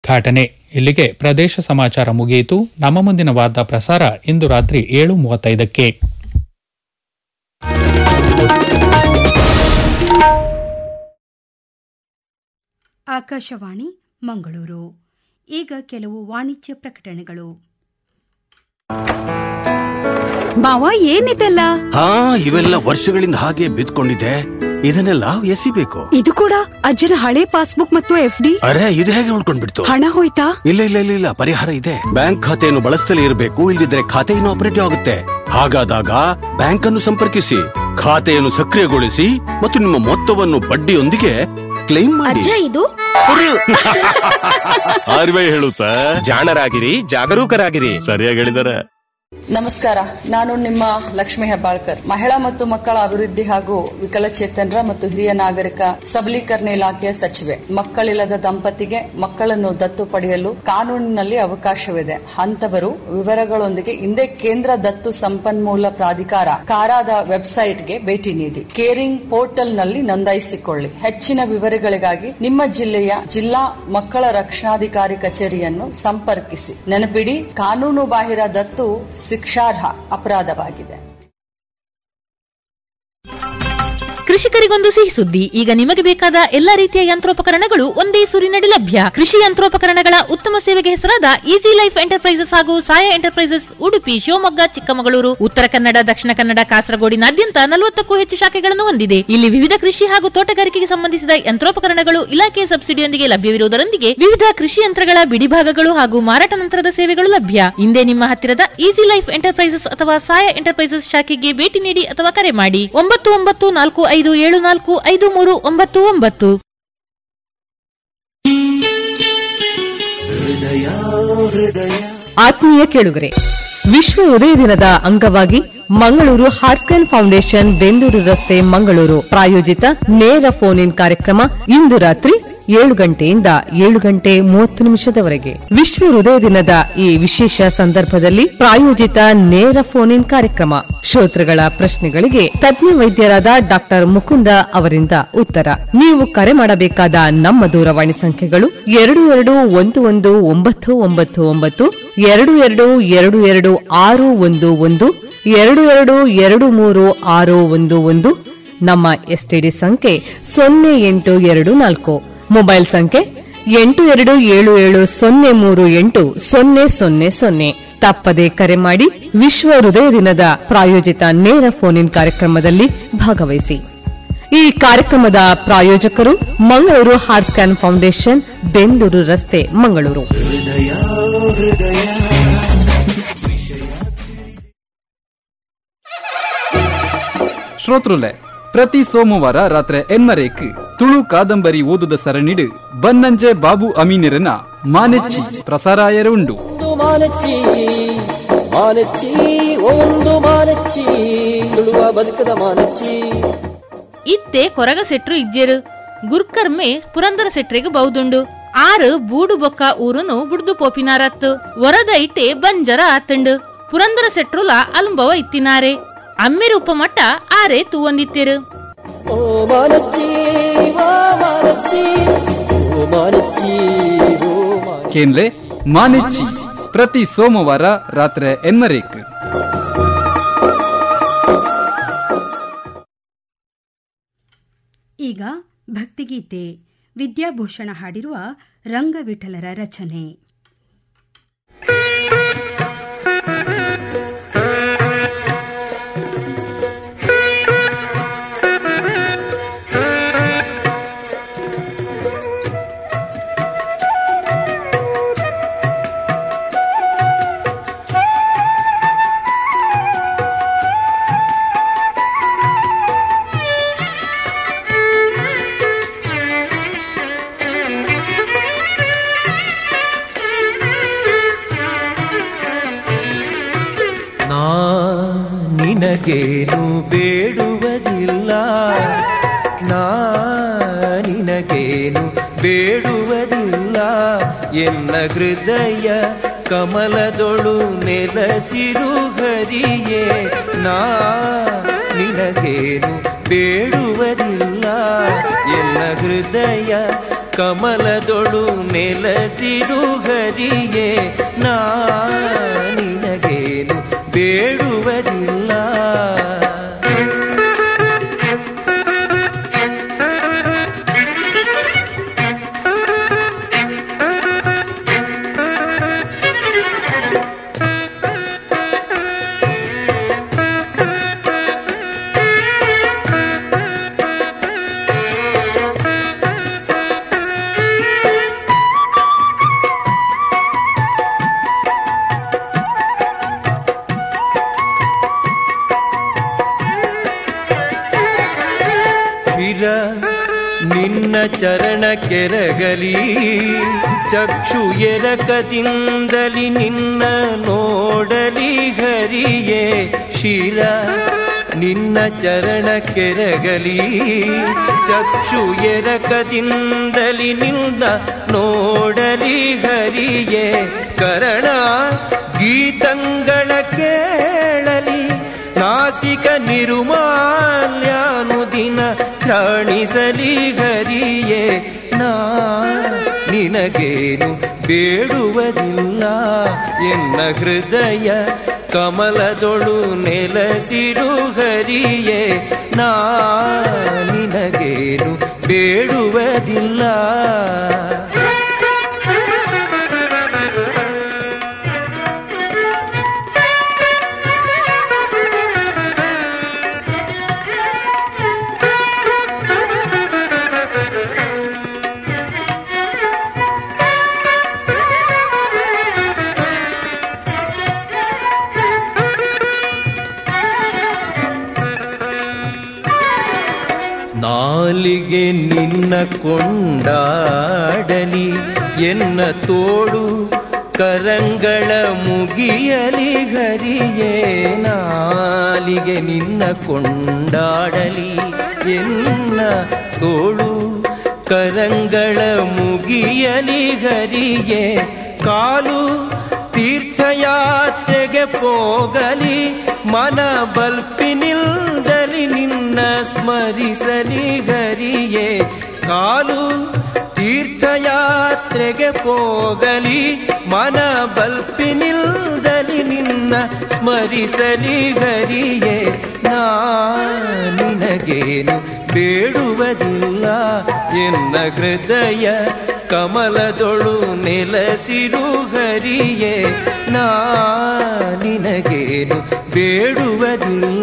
ಉದ್ಘಾಟನೆ ಇಲ್ಲಿಗೆ ಪ್ರದೇಶ ಸಮಾಚಾರ ಮುಗಿಯಿತು ನಮ್ಮ ಮುಂದಿನ ವಾರ್ತಾ ಪ್ರಸಾರ ಇಂದು ರಾತ್ರಿ ಏಳು ಮೂವತ್ತೈದಕ್ಕೆ ಆಕಾಶವಾಣಿ ಮಂಗಳೂರು ಈಗ ಕೆಲವು ವಾಣಿಜ್ಯ ಪ್ರಕಟಣೆಗಳು ಮಾವ ಏನಿದೆಲ್ಲ ಹಾ ಇವೆಲ್ಲ ವರ್ಷಗಳಿಂದ ಹಾಗೆ ಬಿದ್ಕೊಂಡಿದೆ ಇದನ್ನೆಲ್ಲ ಎಸಿಬೇಕು ಇದು ಕೂಡ ಅಜ್ಜನ ಹಳೆ ಪಾಸ್ಬುಕ್ ಮತ್ತು ಎಫ್ ಡಿ ಅರೆ ಇದು ಹೇಗೆ ಉಳ್ಕೊಂಡ್ಬಿಡ್ತು ಹಣ ಹೋಯ್ತಾ ಇಲ್ಲ ಇಲ್ಲ ಇಲ್ಲ ಇಲ್ಲ ಪರಿಹಾರ ಇದೆ ಬ್ಯಾಂಕ್ ಖಾತೆಯನ್ನು ಬಳಸ್ತಲೇ ಇರಬೇಕು ಇಲ್ಲದಿದ್ರೆ ಖಾತೆ ಇನ್ಆಪರೇಟಿವ್ ಆಗುತ್ತೆ ಹಾಗಾದಾಗ ಬ್ಯಾಂಕ್ ಅನ್ನು ಸಂಪರ್ಕಿಸಿ ಖಾತೆಯನ್ನು ಸಕ್ರಿಯಗೊಳಿಸಿ ಮತ್ತು ನಿಮ್ಮ ಮೊತ್ತವನ್ನು ಬಡ್ಡಿಯೊಂದಿಗೆ ಕ್ಲೈಮ್ ಮಾಡಿ ಇದು ಆರ್ವೇ ಹೇಳುತ್ತಾ ಜಾಣರಾಗಿರಿ ಜಾಗರೂಕರಾಗಿರಿ ಸರಿಯಾಗಿ ಹೇಳಿದಾರೆ ನಮಸ್ಕಾರ ನಾನು ನಿಮ್ಮ ಲಕ್ಷ್ಮಿ ಹೆಬ್ಬಾಳ್ಕರ್ ಮಹಿಳಾ ಮತ್ತು ಮಕ್ಕಳ ಅಭಿವೃದ್ಧಿ ಹಾಗೂ ವಿಕಲಚೇತನರ ಮತ್ತು ಹಿರಿಯ ನಾಗರಿಕ ಸಬಲೀಕರಣ ಇಲಾಖೆಯ ಸಚಿವೆ ಮಕ್ಕಳಿಲ್ಲದ ದಂಪತಿಗೆ ಮಕ್ಕಳನ್ನು ದತ್ತು ಪಡೆಯಲು ಕಾನೂನಿನಲ್ಲಿ ಅವಕಾಶವಿದೆ ಅಂತವರು ವಿವರಗಳೊಂದಿಗೆ ಹಿಂದೆ ಕೇಂದ್ರ ದತ್ತು ಸಂಪನ್ಮೂಲ ಪ್ರಾಧಿಕಾರ ಕಾರಾದ ವೆಬ್ಸೈಟ್ಗೆ ಭೇಟಿ ನೀಡಿ ಕೇರಿಂಗ್ ಪೋರ್ಟಲ್ನಲ್ಲಿ ನೋಂದಾಯಿಸಿಕೊಳ್ಳಿ ಹೆಚ್ಚಿನ ವಿವರಗಳಿಗಾಗಿ ನಿಮ್ಮ ಜಿಲ್ಲೆಯ ಜಿಲ್ಲಾ ಮಕ್ಕಳ ರಕ್ಷಣಾಧಿಕಾರಿ ಕಚೇರಿಯನ್ನು ಸಂಪರ್ಕಿಸಿ ನೆನಪಿಡಿ ಕಾನೂನು ಬಾಹಿರ ದತ್ತು ಶಿಕ್ಷಾರ್ಹ ಅಪರಾಧವಾಗಿದೆ ಕೃಷಿಕರಿಗೊಂದು ಸಿಹಿ ಸುದ್ದಿ ಈಗ ನಿಮಗೆ ಬೇಕಾದ ಎಲ್ಲಾ ರೀತಿಯ ಯಂತ್ರೋಪಕರಣಗಳು ಒಂದೇ ಸೂರಿನಡಿ ಲಭ್ಯ ಕೃಷಿ ಯಂತ್ರೋಪಕರಣಗಳ ಉತ್ತಮ ಸೇವೆಗೆ ಹೆಸರಾದ ಈಸಿ ಲೈಫ್ ಎಂಟರ್ಪ್ರೈಸಸ್ ಹಾಗೂ ಸಾಯ ಎಂಟರ್ಪ್ರೈಸಸ್ ಉಡುಪಿ ಶಿವಮೊಗ್ಗ ಚಿಕ್ಕಮಗಳೂರು ಉತ್ತರ ಕನ್ನಡ ದಕ್ಷಿಣ ಕನ್ನಡ ಕಾಸರಗೋಡಿನಾದ್ಯಂತ ನಲವತ್ತಕ್ಕೂ ಹೆಚ್ಚು ಶಾಖೆಗಳನ್ನು ಹೊಂದಿದೆ ಇಲ್ಲಿ ವಿವಿಧ ಕೃಷಿ ಹಾಗೂ ತೋಟಗಾರಿಕೆಗೆ ಸಂಬಂಧಿಸಿದ ಯಂತ್ರೋಪಕರಣಗಳು ಇಲಾಖೆಯ ಸಬ್ಸಿಡಿಯೊಂದಿಗೆ ಲಭ್ಯವಿರುವುದರೊಂದಿಗೆ ವಿವಿಧ ಕೃಷಿ ಯಂತ್ರಗಳ ಬಿಡಿಭಾಗಗಳು ಹಾಗೂ ಮಾರಾಟ ನಂತರದ ಸೇವೆಗಳು ಲಭ್ಯ ಹಿಂದೆ ನಿಮ್ಮ ಹತ್ತಿರದ ಈಸಿ ಲೈಫ್ ಎಂಟರ್ಪ್ರೈಸಸ್ ಅಥವಾ ಸಾಯ ಎಂಟರ್ಪ್ರೈಸಸ್ ಶಾಖೆಗೆ ಭೇಟಿ ನೀಡಿ ಅಥವಾ ಕರೆ ಮಾಡಿ ಒಂಬತ್ತು ಒಂಬತ್ತು ನಾಲ್ಕು ಐದು ಏಳು ನಾಲ್ಕು ಐದು ಮೂರು ಒಂಬತ್ತು ಒಂಬತ್ತು ಆತ್ಮೀಯ ಕೇಳುಗರೆ ವಿಶ್ವ ಉದಯ ದಿನದ ಅಂಗವಾಗಿ ಮಂಗಳೂರು ಹಾರ್ಟ್ಸ್ಕ್ಯಾನ್ ಫೌಂಡೇಶನ್ ಬೆಂದೂರು ರಸ್ತೆ ಮಂಗಳೂರು ಪ್ರಾಯೋಜಿತ ನೇರ ಫೋನ್ ಇನ್ ಕಾರ್ಯಕ್ರಮ ಇಂದು ರಾತ್ರಿ ಏಳು ಗಂಟೆಯಿಂದ ಏಳು ಗಂಟೆ ಮೂವತ್ತು ನಿಮಿಷದವರೆಗೆ ವಿಶ್ವ ಹೃದಯ ದಿನದ ಈ ವಿಶೇಷ ಸಂದರ್ಭದಲ್ಲಿ ಪ್ರಾಯೋಜಿತ ನೇರ ಫೋನ್ ಇನ್ ಕಾರ್ಯಕ್ರಮ ಶ್ರೋತೃಗಳ ಪ್ರಶ್ನೆಗಳಿಗೆ ತಜ್ಞ ವೈದ್ಯರಾದ ಡಾಕ್ಟರ್ ಮುಕುಂದ ಅವರಿಂದ ಉತ್ತರ ನೀವು ಕರೆ ಮಾಡಬೇಕಾದ ನಮ್ಮ ದೂರವಾಣಿ ಸಂಖ್ಯೆಗಳು ಎರಡು ಎರಡು ಒಂದು ಒಂದು ಒಂಬತ್ತು ಒಂಬತ್ತು ಒಂಬತ್ತು ಎರಡು ಎರಡು ಎರಡು ಎರಡು ಆರು ಒಂದು ಒಂದು ಎರಡು ಎರಡು ಎರಡು ಮೂರು ಆರು ಒಂದು ಒಂದು ನಮ್ಮ ಎಸ್ಟಿಡಿ ಸಂಖ್ಯೆ ಸೊನ್ನೆ ಎಂಟು ಎರಡು ನಾಲ್ಕು ಮೊಬೈಲ್ ಸಂಖ್ಯೆ ಎಂಟು ಎರಡು ಏಳು ಏಳು ಸೊನ್ನೆ ಮೂರು ಎಂಟು ಸೊನ್ನೆ ಸೊನ್ನೆ ಸೊನ್ನೆ ತಪ್ಪದೆ ಕರೆ ಮಾಡಿ ವಿಶ್ವ ಹೃದಯ ದಿನದ ಪ್ರಾಯೋಜಿತ ನೇರ ಫೋನ್ ಇನ್ ಕಾರ್ಯಕ್ರಮದಲ್ಲಿ ಭಾಗವಹಿಸಿ ಈ ಕಾರ್ಯಕ್ರಮದ ಪ್ರಾಯೋಜಕರು Mangaluru heart scan foundation Bendur ರಸ್ತೆ ಮಂಗಳೂರು ಶ್ರೋತೃಲೆ ಪ್ರತಿ ಸೋಮವಾರ ರಾತ್ರಿ ಎನ್ನರೇಕ್ ತುಳು ಕಾದಂಬರಿ ಓದುದ ಸರಣಿಡು ಬನ್ನಂಜೆ ಬಾಬು ಅಮೀನಿರನ ಮಾನೆಚ್ಚಿ ಪ್ರಸಾರಾಯರ ಉಂಡು ಮಾನಚ್ಚಿ ಮಾನಚ್ಚಿ ಒಂದು ಮಾನಚ್ಚಿ ತುಳುವ ಬದುಕದ ಮಾನಚ್ಚಿ ಇತ್ತೆ ಕೊರಗ ಸೆಟ್ರು ಇಜ್ಜೆರು ಗುರ್ಕರ್ಮೆ ಪುರಂದರ ಸೆಟ್ರಿಗೆ ಬೌದುಂಡು ಆರು ಬೂಡು ಬೊಕ್ಕ ಊರುನು ಬುಡ್ದು ಪೋಪಿನಾರತ್ತು ವರದ ಇಟ್ಟೆ ಬಂಜರ ಆತಂಡು ಪುರಂದರ ಸೆಟ್ರುಲ ಅಲುಂಬವ ಇತ್ತಿನಾರೆ ಅಮ್ಮೆರು ಉಪಮಟ್ಟ ಆರೆ ತೂವೊಂದಿತ್ತೆರು ಓ ಮಾನಚ್ಚಿ ಓ ಮಾನಚ್ಚಿ ಓ ಮಾನಚ್ಚಿ ಓ ಮಾನಚ್ಚಿ ಕೇನ್ಲೆ ಮಾನೆಚ್ಚಿ ಪ್ರತಿ ಸೋಮವಾರ ರಾತ್ರಿ ಎನ್ನರೇಕ್ ಈಗ ಭಕ್ತಿಗೀತೆ ವಿದ್ಯಾಭೂಷಣ ಹಾಡಿರುವ ರಂಗವಿಠಲರ ರಚನೆ ನಾ ನಿನಗೇನು ಬೇಡುವುದಿಲ್ಲ ನಾ ನಿನಗೇನು ಬೇಡುವುದಿಲ್ಲ ಎನ್ನ ಹೃದಯ ಕಮಲದೊಳು ನೆಲಸಿರು ಹರಿಯೇ ನಾ ನಿನಗೇನು ಬೇಡುವುದಿಲ್ಲ ಎನ್ನ ಹೃದಯ ಕಮಲದೊಳು ನೆಲಸಿರು ಹರಿಯೇ ನಾ ನಿನಗೇನು ಬೇಡುವುದಿಲ್ಲ ಶಿರ ನಿನ್ನ ಚರಣ ಕೆರಗಲಿ ಚಕ್ಷು ಎರಕದಿಂದಲಿ ನಿನ್ನ ನೋಡಲಿ ಹರಿಯೇ ಶಿರ ನಿನ್ನ ಚರಣ ಕೆರಗಲಿ ಚಕ್ಷು ಎರಕದಿಂದಲಿ ನಿನ್ನ ನೋಡಲಿ ಹರಿಯೇ ಕರಣ ಗೀತಂಗಳ ಕೇಳಲಿ ನಾಸಿಕ ನಿರುಮಾಲ್ಯಾನು ದಿನ ಕಾಣಿಸಲಿ ಹರಿಯೇ ನಾ ನಿನಗೇನು ಬೇಡುವುದಿಲ್ಲ ಎನ್ನ ಹೃದಯ ಕಮಲದೊಳು ನೆಲಸಿರು ಹರಿಯೇ ನಾ ನಿನಗೇನು ಬೇಡುವುದಿಲ್ಲ ನಾಲಿಗೆ ನಿನ್ನ ಕೊಂಡಾಡಲಿ ಎನ್ನ ತೋಡು ಕರಂಗಳ ಮುಗಿಯಲಿ ಹರಿಯೇ ನಾಲಿಗೆ ನಿನ್ನ ಕೊಂಡಾಡಲಿ ಎನ್ನ ತೋಳು ಕರಂಗಳ ಮುಗಿಯಲಿ ಹರಿಯೇ ಕಾಲು ತೀರ್ಥಯಾತ್ರೆಗೆ ಹೋಗಲಿ ಮನ ಬಲ್ಪಿನಿಲ್ದಲಿ ನಿನ್ನ ಸ್ಮರಿಸಲಿ ಹರಿಯೇ ಕಾಲು ತೀರ್ಥಯಾತ್ರೆಗೆ ಹೋಗಲಿ ಮನ ಬಲ್ಪಿನಿಲ್ದಲಿ ನಿನ್ನ ಸ್ಮರಿಸಲಿ ಹರಿಯೇ ನಾ ನಿನಗೇನು ಬೇಡುವುದಿಲ್ಲ ಎನ್ನ ಹೃದಯ ಕಮಲದೊಳು ನೆಲಸಿರು ಹರಿಯೇ ನಾ ನಿನಗೇನು ಬೇಡುವುದಿಲ್ಲ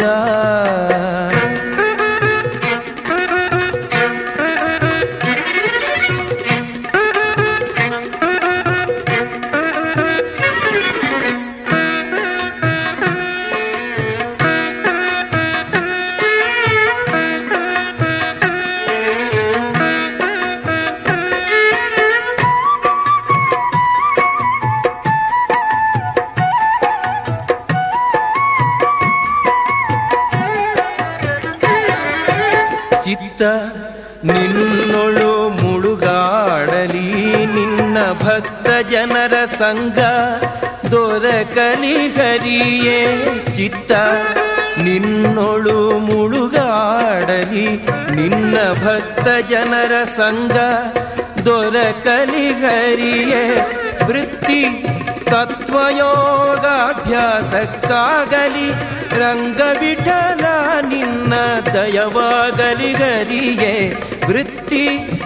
ಚಿತ್ತ ನಿನ್ನೊಳು ಮುಳುಗಾಡಲಿ ನಿನ್ನ ಭಕ್ತ ಜನರ ಸಂಘ ದೊರಕಲಿ ಹರಿಯೇ ಚಿತ್ತ ನಿನ್ನೊಳು ಮುಳುಗಾಡಲಿ ನಿನ್ನ ಭಕ್ತ ಜನರ ಸಂಘ ದೊರಕಲಿ ಹರಿಯೇ ವೃತ್ತಿ ತತ್ವಯೋಗಾಭ್ಯಾಸಕ್ಕಾಗಲಿ ರಂಗವಿಠಲ ನಿನ್ನ ದಯವಾಗಲಿ ಗರಿಯೇ ವೃತ್ತಿ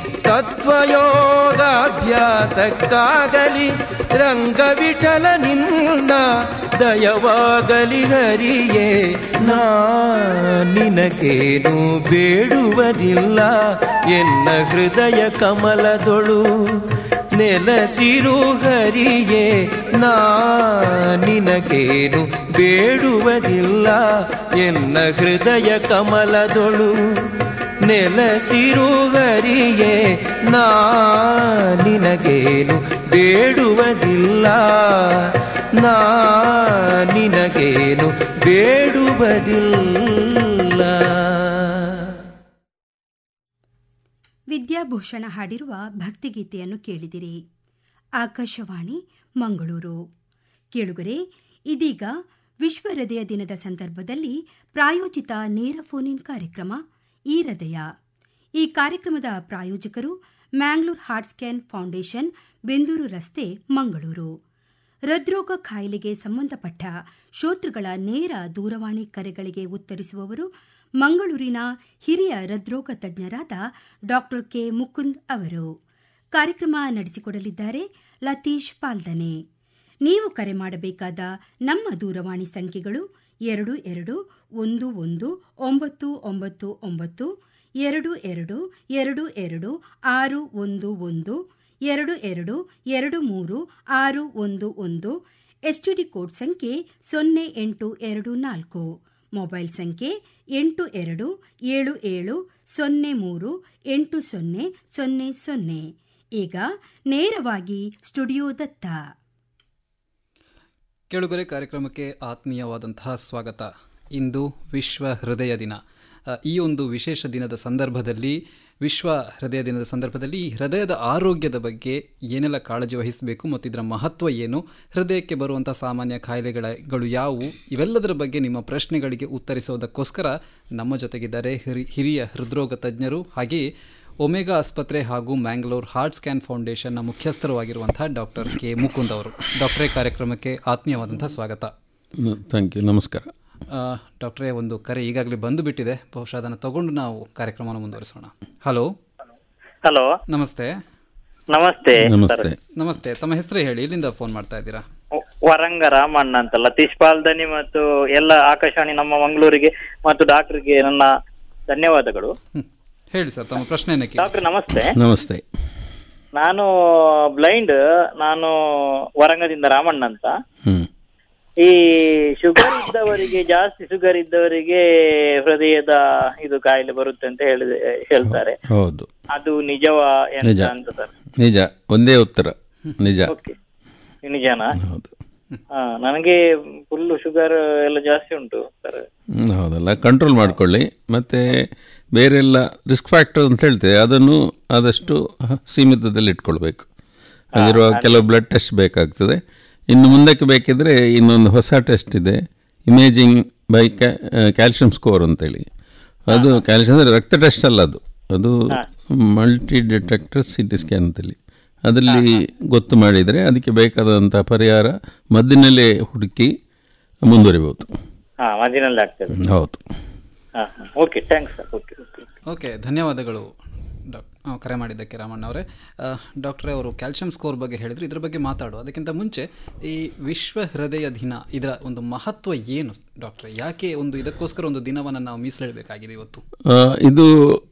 ತತ್ವಯೋಗಾಭ್ಯಾಸಕ್ಕಾಗಲಿ ರಂಗವಿಠಲ ನಿನ್ನ ದಯವಾಗಲಿ ಹರಿಯೇ ನಾ ನಿನಗೇನು ಬೇಡುವುದಿಲ್ಲ ಎನ್ನ ಹೃದಯ ಕಮಲದೊಳು ನೆಲಸಿರು ಹರಿಯೇ ನಾ ನಿನಗೇನು ಬೇಡುವುದಿಲ್ಲ ಎನ್ನ ಹೃದಯ ಕಮಲದೊಳು ನೆಲಸಿರು ಹರಿಯೇ ನಾ ನಿನಗೇನು ಬೇಡುವುದಿಲ್ಲ ನಾ ನಿನಗೇನು ಬೇಡುವುದಿಲ್ಲ ವಿದ್ಯಾಭೂಷಣ ಹಾಡಿರುವ ಭಕ್ತಿಗೀತೆಯನ್ನು ಕೇಳಿದಿರಿ ಆಕಾಶವಾಣಿ ಮಂಗಳೂರು ಕೇಳುಗರೆ ಇದೀಗ ವಿಶ್ವ ಹೃದಯ ದಿನದ ಸಂದರ್ಭದಲ್ಲಿ ಪ್ರಾಯೋಜಿತ ನೇರ ಫೋನ್ ಇನ್ ಕಾರ್ಯಕ್ರಮ ಈ ಹೃದಯ ಈ ಕಾರ್ಯಕ್ರಮದ ಪ್ರಾಯೋಜಕರು Mangalore heart scan foundation Bendur ರಸ್ತೆ ಮಂಗಳೂರು ಹೃದ್ರೋಗ ಕಾಯಿಲೆಗೆ ಸಂಬಂಧಪಟ್ಟ ಶೋತೃಗಳ ನೇರ ದೂರವಾಣಿ ಕರೆಗಳಿಗೆ ಉತ್ತರಿಸುವವರು ಮಂಗಳೂರಿನ ಹಿರಿಯ ಹೃದ್ರೋಗ ತಜ್ಞರಾದ ಡಾಕ್ಟರ್ ಕೆ ಮುಕುಂದ್ ಅವರು ಕಾರ್ಯಕ್ರಮ ನಡೆಸಿಕೊಡಲಿದ್ದಾರೆ ಲತೀಶ್ ಪಾಲ್ದನೆ ನೀವು ಕರೆ ಮಾಡಬೇಕಾದ ನಮ್ಮ ದೂರವಾಣಿ ಸಂಖ್ಯೆಗಳು ಎರಡು ಎರಡು ಒಂದು ಒಂದು ಒಂಬತ್ತು ಒಂಬತ್ತು ಒಂಬತ್ತು ಎರಡು ಎರಡು ಎರಡು ಎರಡು ಆರು ಒಂದು ಒಂದು ಎರಡು ಎರಡು ಎರಡು ಮೂರು ಆರು ಒಂದು ಒಂದು ಎಸ್ಟಿಡಿ ಕೋಡ್ ಸಂಖ್ಯೆ ಸೊನ್ನೆ ಎಂಟು ಎರಡು ನಾಲ್ಕು ಮೊಬೈಲ್ ಸಂಖ್ಯೆ ಎಂಟು ಎರಡು ಏಳು ಏಳು ಸೊನ್ನೆ ಮೂರು ಎಂಟು ಸೊನ್ನೆ ಸೊನ್ನೆ ಸೊನ್ನೆ ಈಗ ನೇರವಾಗಿ ಸ್ಟುಡಿಯೋದತ್ತ ಕೇಳುಗರೆ ಕಾರ್ಯಕ್ರಮಕ್ಕೆ ಆತ್ಮೀಯವಾದಂತಹ ಸ್ವಾಗತ ಇಂದು ವಿಶ್ವ ಹೃದಯ ದಿನ ಅ, ಈ ಒಂದು ವಿಶೇಷ ದಿನದ ಸಂದರ್ಭದಲ್ಲಿ ವಿಶ್ವ ಹೃದಯ ದಿನದ ಸಂದರ್ಭದಲ್ಲಿ ಈ ಹೃದಯದ ಆರೋಗ್ಯದ ಬಗ್ಗೆ ಏನೆಲ್ಲ ಕಾಳಜಿ ವಹಿಸಬೇಕು ಮತ್ತು ಇದರ ಮಹತ್ವ ಏನು ಹೃದಯಕ್ಕೆ ಬರುವಂಥ ಸಾಮಾನ್ಯ ಕಾಯಿಲೆಗಳು ಯಾವುವು ಇವೆಲ್ಲದರ ಬಗ್ಗೆ ನಿಮ್ಮ ಪ್ರಶ್ನೆಗಳಿಗೆ ಉತ್ತರಿಸೋದಕ್ಕೋಸ್ಕರ ನಮ್ಮ ಜೊತೆಗಿದ್ದಾರೆ ಹಿರಿ ಹಿರಿಯ ಹೃದ್ರೋಗ ತಜ್ಞರು ಹಾಗೆಯೇ ಒಮೆಗಾ ಆಸ್ಪತ್ರೆ ಹಾಗೂ ಮ್ಯಾಂಗ್ಳೂರ್ ಹಾರ್ಟ್ ಸ್ಕ್ಯಾನ್ ಫೌಂಡೇಶನ್ನ ಮುಖ್ಯಸ್ಥರು ಡಾಕ್ಟರ್ ಕೆ ಮುಕುಂದ್ ಅವರು ಡಾಕ್ಟರೇ ಕಾರ್ಯಕ್ರಮಕ್ಕೆ ಆತ್ಮೀಯವಾದಂಥ ಸ್ವಾಗತ ಥ್ಯಾಂಕ್ ಯು ನಮಸ್ಕಾರ ಆ, ಡಾಕ್ಟ್ರೇ ಒಂದು ಕರೆ ಈಗಾಗಲೇ ಬಂದು ಬಿಟ್ಟಿದೆ ಬಹುಶಃ ಅದನ್ನು ತಗೊಂಡು ನಾವು ಕಾರ್ಯಕ್ರಮವನ್ನು ಮುಂದುವರಿಸೋಣ ಹಲೋ ಹಲೋ ನಮಸ್ತೆ ನಮಸ್ತೆ ನಮಸ್ತೆ ನಮಸ್ತೆ ತಮ್ಮ ಹೆಸರು ಹೇಳಿ ಇಲ್ಲಿಂದ ಫೋನ್ ಮಾಡ್ತಾ ಇದ್ದೀರಾ ವರಂಗ ರಾಮಣ್ಣ ಅಂತ ಲತೀಶ್ ಪಾಲ್ದನಿ ಮತ್ತು ಎಲ್ಲ ಆಕಾಶವಾಣಿ ನಮ್ಮ ಮಂಗಳೂರಿಗೆ ಮತ್ತು ಡಾಕ್ಟರ್ಗೆ ನನ್ನ ಧನ್ಯವಾದಗಳು ಹೇಳಿ ಸರ್ ತಮ್ಮ ಪ್ರಶ್ನೆ ಏನಕ್ಕೆ ಡಾಕ್ಟರ್ ನಮಸ್ತೆ ನಮಸ್ತೆ ನಾನು ಬ್ಲೈಂಡ್ ನಾನು ವರಂಗದಿಂದ ರಾಮಣ್ಣ ಅಂತ ಹ್ಮ್ ಈ ಶುಗರ್ ಇದ್ದವರಿಗೆ ಜಾಸ್ತಿ ಶುಗರ್ ಇದ್ದವರಿಗೆ ಹೃದಯದ ಇದು ಕಾಯಿಲೆ ಬರುತ್ತೆ ಅಂತ ಹೇಳಿದೆ ಹೇಳ್ತಾರೆ ಹೌದು ಅದು ನಿಜವಾ ನಿಜ ಎಂತ ಅಂತ ಸರ್ ನಿಜ ಒಂದೇ ಉತ್ತರ ನಿಜ ಓಕೆ ನಿಜನಾ ಹೌದು ಹಾ ನನಗೆ ಫುಲ್ ಶುಗರ್ ಎಲ್ಲ ಜಾಸ್ತಿ ಉಂಟು ಸರ್ ಹ್ಮ್, ಹೌದಲ್ಲ ಕಂಟ್ರೋಲ್ ಮಾಡ್ಕೊಳ್ಳಿ ಮತ್ತು ಬೇರೆಲ್ಲ ರಿಸ್ಕ್ ಫ್ಯಾಕ್ಟರ್ ಅಂತ ಹೇಳ್ತೇವೆ ಅದನ್ನು ಆದಷ್ಟು ಸೀಮಿತದಲ್ಲಿ ಇಟ್ಕೊಳ್ಬೇಕು ಅದಿರುವ ಕೆಲವು ಬ್ಲಡ್ ಟೆಸ್ಟ್ ಬೇಕಾಗ್ತದೆ ಇನ್ನು ಮುಂದಕ್ಕೆ ಬೇಕಿದ್ರೆ ಇನ್ನೊಂದು ಹೊಸ ಟೆಸ್ಟ್ ಇದೆ ಇಮೇಜಿಂಗ್ ಬೈ ಕ್ಯಾಲ್ಶಿಯಂ ಸ್ಕೋರ್ ಅಂತೇಳಿ ಅದು ಕ್ಯಾಲ್ಶಿಯಂ ಅಂದರೆ ರಕ್ತ ಟೆಸ್ಟ್ ಅಲ್ಲ ಅದು ಅದು multi detector C T scan ಅಂತೇಳಿ ಅದರಲ್ಲಿ ಗೊತ್ತು ಮಾಡಿದರೆ ಅದಕ್ಕೆ ಬೇಕಾದಂಥ ಪರಿಹಾರ ಮದ್ದಿನಲ್ಲೇ ಹುಡುಕಿ ಮುಂದುವರಿಬೋದು ಹಾ ಮದಿನಲ್ಲಿ ಆಗ್ತದೆ ಹೌದು ಹಾ okay thanks sir okay okay okay ಧನ್ಯವಾದಗಳು ಡಾಕ್ ಆ, ಕರೆ ಮಾಡಿದ್ದಕ್ಕೆ ರಾಮಣ್ಣ ಅವರೇ ಆ, ಡಾಕ್ಟ್ರೇ ಅವರು ಕ್ಯಾಲ್ಶಿಯಂ ಸ್ಕೋರ್ ಬಗ್ಗೆ ಹೇಳಿದ್ರು ಇದ್ರ ಬಗ್ಗೆ ಮಾತಾಡುವ ಅದಕ್ಕಿಂತ ಮುಂಚೆ ಈ ವಿಶ್ವ ಹೃದಯ ದಿನ ಇದರ ಒಂದು ಮಹತ್ವ ಏನು ಡಾಕ್ಟ್ರೆ ಯಾಕೆ ಒಂದು ಇದಕ್ಕೋಸ್ಕರ ಒಂದು ದಿನವನ್ನು ನಾವು ಮೀಸಲಿಡಬೇಕಾಗಿದೆ ಇವತ್ತು ಆ, ಇದು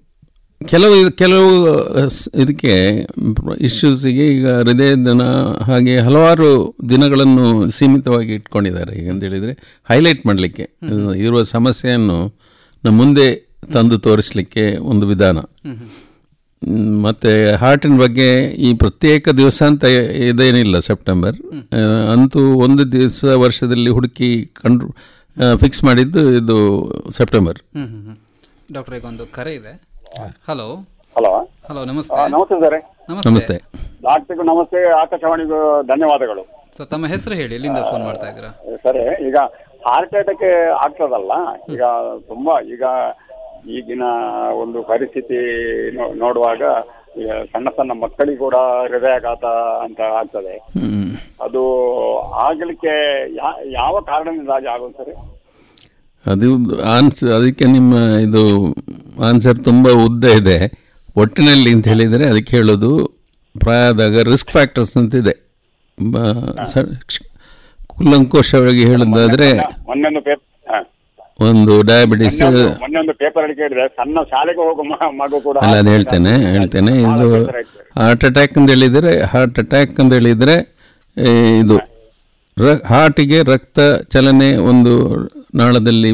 ಕೆಲವು ಕೆಲವು ಸ್- ಇದಕ್ಕೆ ಇಶ್ಯೂಸಿಗೆ ಈಗ ಹೃದಯ ದಿನ ಹಾಗೆ ಹಲವಾರು ದಿನಗಳನ್ನು ಸೀಮಿತವಾಗಿ ಇಟ್ಕೊಂಡಿದ್ದಾರೆ ಈಗ ಅಂತ ಹೇಳಿದರೆ ಹೈಲೈಟ್ ಮಾಡಲಿಕ್ಕೆ ಇರುವ ಸಮಸ್ಯೆಯನ್ನು ನಮ್ಮ ಮುಂದೆ ತಂದು ತೋರಿಸಲಿಕ್ಕೆ ಒಂದು ವಿಧಾನ ಮ್, ಮತ್ತೆ ಹಾರ್ಟಿನ ಬಗ್ಗೆ ಈ ಪ್ರತ್ಯೇಕ ದಿವಸ ಅಂತ ಇದೇನಿಲ್ಲ ಸೆಪ್ಟೆಂಬರ್ ಆ, ಅಂತೂ ಒಂದು ದಿವಸ ವರ್ಷದಲ್ಲಿ ಹುಡುಕಿ ಕಂಡು ಫಿಕ್ಸ್ ಮಾಡಿದ್ದು ಇದು ಸೆಪ್ಟೆಂಬರ್ ಹ್ಮ್ ಹ್ಮ್ ಹ್ಮ್ ಡಾಕ್ಟ್ರೆ ಈಗ ಒಂದು ಕರೆ ಇದೆ ಹಲೋ ಹಲೋ ಹಲೋ ನಮಸ್ತೆ ನಮಸ್ತೆ ಸರ್ ನಮಸ್ತೆ ಡಾಕ್ಟರ್ಗೂ ನಮಸ್ತೆ ಆಕಾಶವಾಣಿಗೂ ಧನ್ಯವಾದಗಳು ಸರ್ ತಮ್ಮ ಹೆಸರು ಹೇಳಿ ಎಲ್ಲಿಂದ ಫೋನ್ ಮಾಡ್ತಾ ಇದ್ದೀರಾ ಸರಿ ಈಗ ಹಾರ್ಟ್ ಅಟ್ಯಾಕ್ ಆಗ್ತದಲ್ಲ ಈಗ ತುಂಬಾ ಈಗ ಈಗಿನ ಒಂದು ಪರಿಸ್ಥಿತಿ ನೋ- ನೋಡುವಾಗ ಈಗ ಸಣ್ಣ ಸಣ್ಣ ಮಕ್ಕಳಿಗೆ ಕೂಡ ಹೃದಯಾಘಾತ ಅಂತ ಆಗ್ತದೆ ಅದು ಆಗಲಿಕ್ಕೆ ಯಾ- ಯಾವ ಕಾರಣದಿಂದಾಗಿ ಆಗೋದು ಸರ್ ಅದು ಆನ್ಸ್ ಅದಕ್ಕೆ ನಿಮ್ಮ ಇದು ಆನ್ಸರ್ ತುಂಬ ಉದ್ದ ಇದೆ ಒಟ್ಟಿನಲ್ಲಿ ಅಂತ ಹೇಳಿದರೆ ಅದಕ್ಕೆ ಹೇಳೋದು ಪ್ರಾಯದಾಗ ರಿಸ್ಕ್ ಫ್ಯಾಕ್ಟರ್ಸ್ ಅಂತ ಇದೆ ಬ- ಸ- ಕ್ಷ- ಕೂಲಂಕುಷವಾಗಿ ಹೇಳೋದಾದರೆ ಮೊನ್ನೆ ಒಂದು ಪೇಪರ್ ಒಂದು ಡಯಾಬಿಟಿಸ್ ಮೊನ್ನೆ ಒಂದು ಪೇಪರ್ ಅಲ್ಲಿ ಕೇಳಿದ್ರೆ ಸಣ್ಣ ಶಾಲೆಗೆ ಹೋಗೋ ಮ- ಮಗು ಕೂಡ ಅಲ್ಲ ಅದು ಹೇಳ್ತೇನೆ ಹೇಳ್ತೇನೆ ಇದು ಹಾರ್ಟ್ ಅಟ್ಯಾಕ್ ಅಂತ ಹೇಳಿದರೆ ಹಾರ್ಟ್ ಅಟ್ಯಾಕ್ ಅಂತ ಹೇಳಿದರೆ ಏ, ಇದು ರ ಹಾರ್ಟಿಗೆ ರಕ್ತ ಚಲನೆ ಒಂದು ನಾಳದಲ್ಲಿ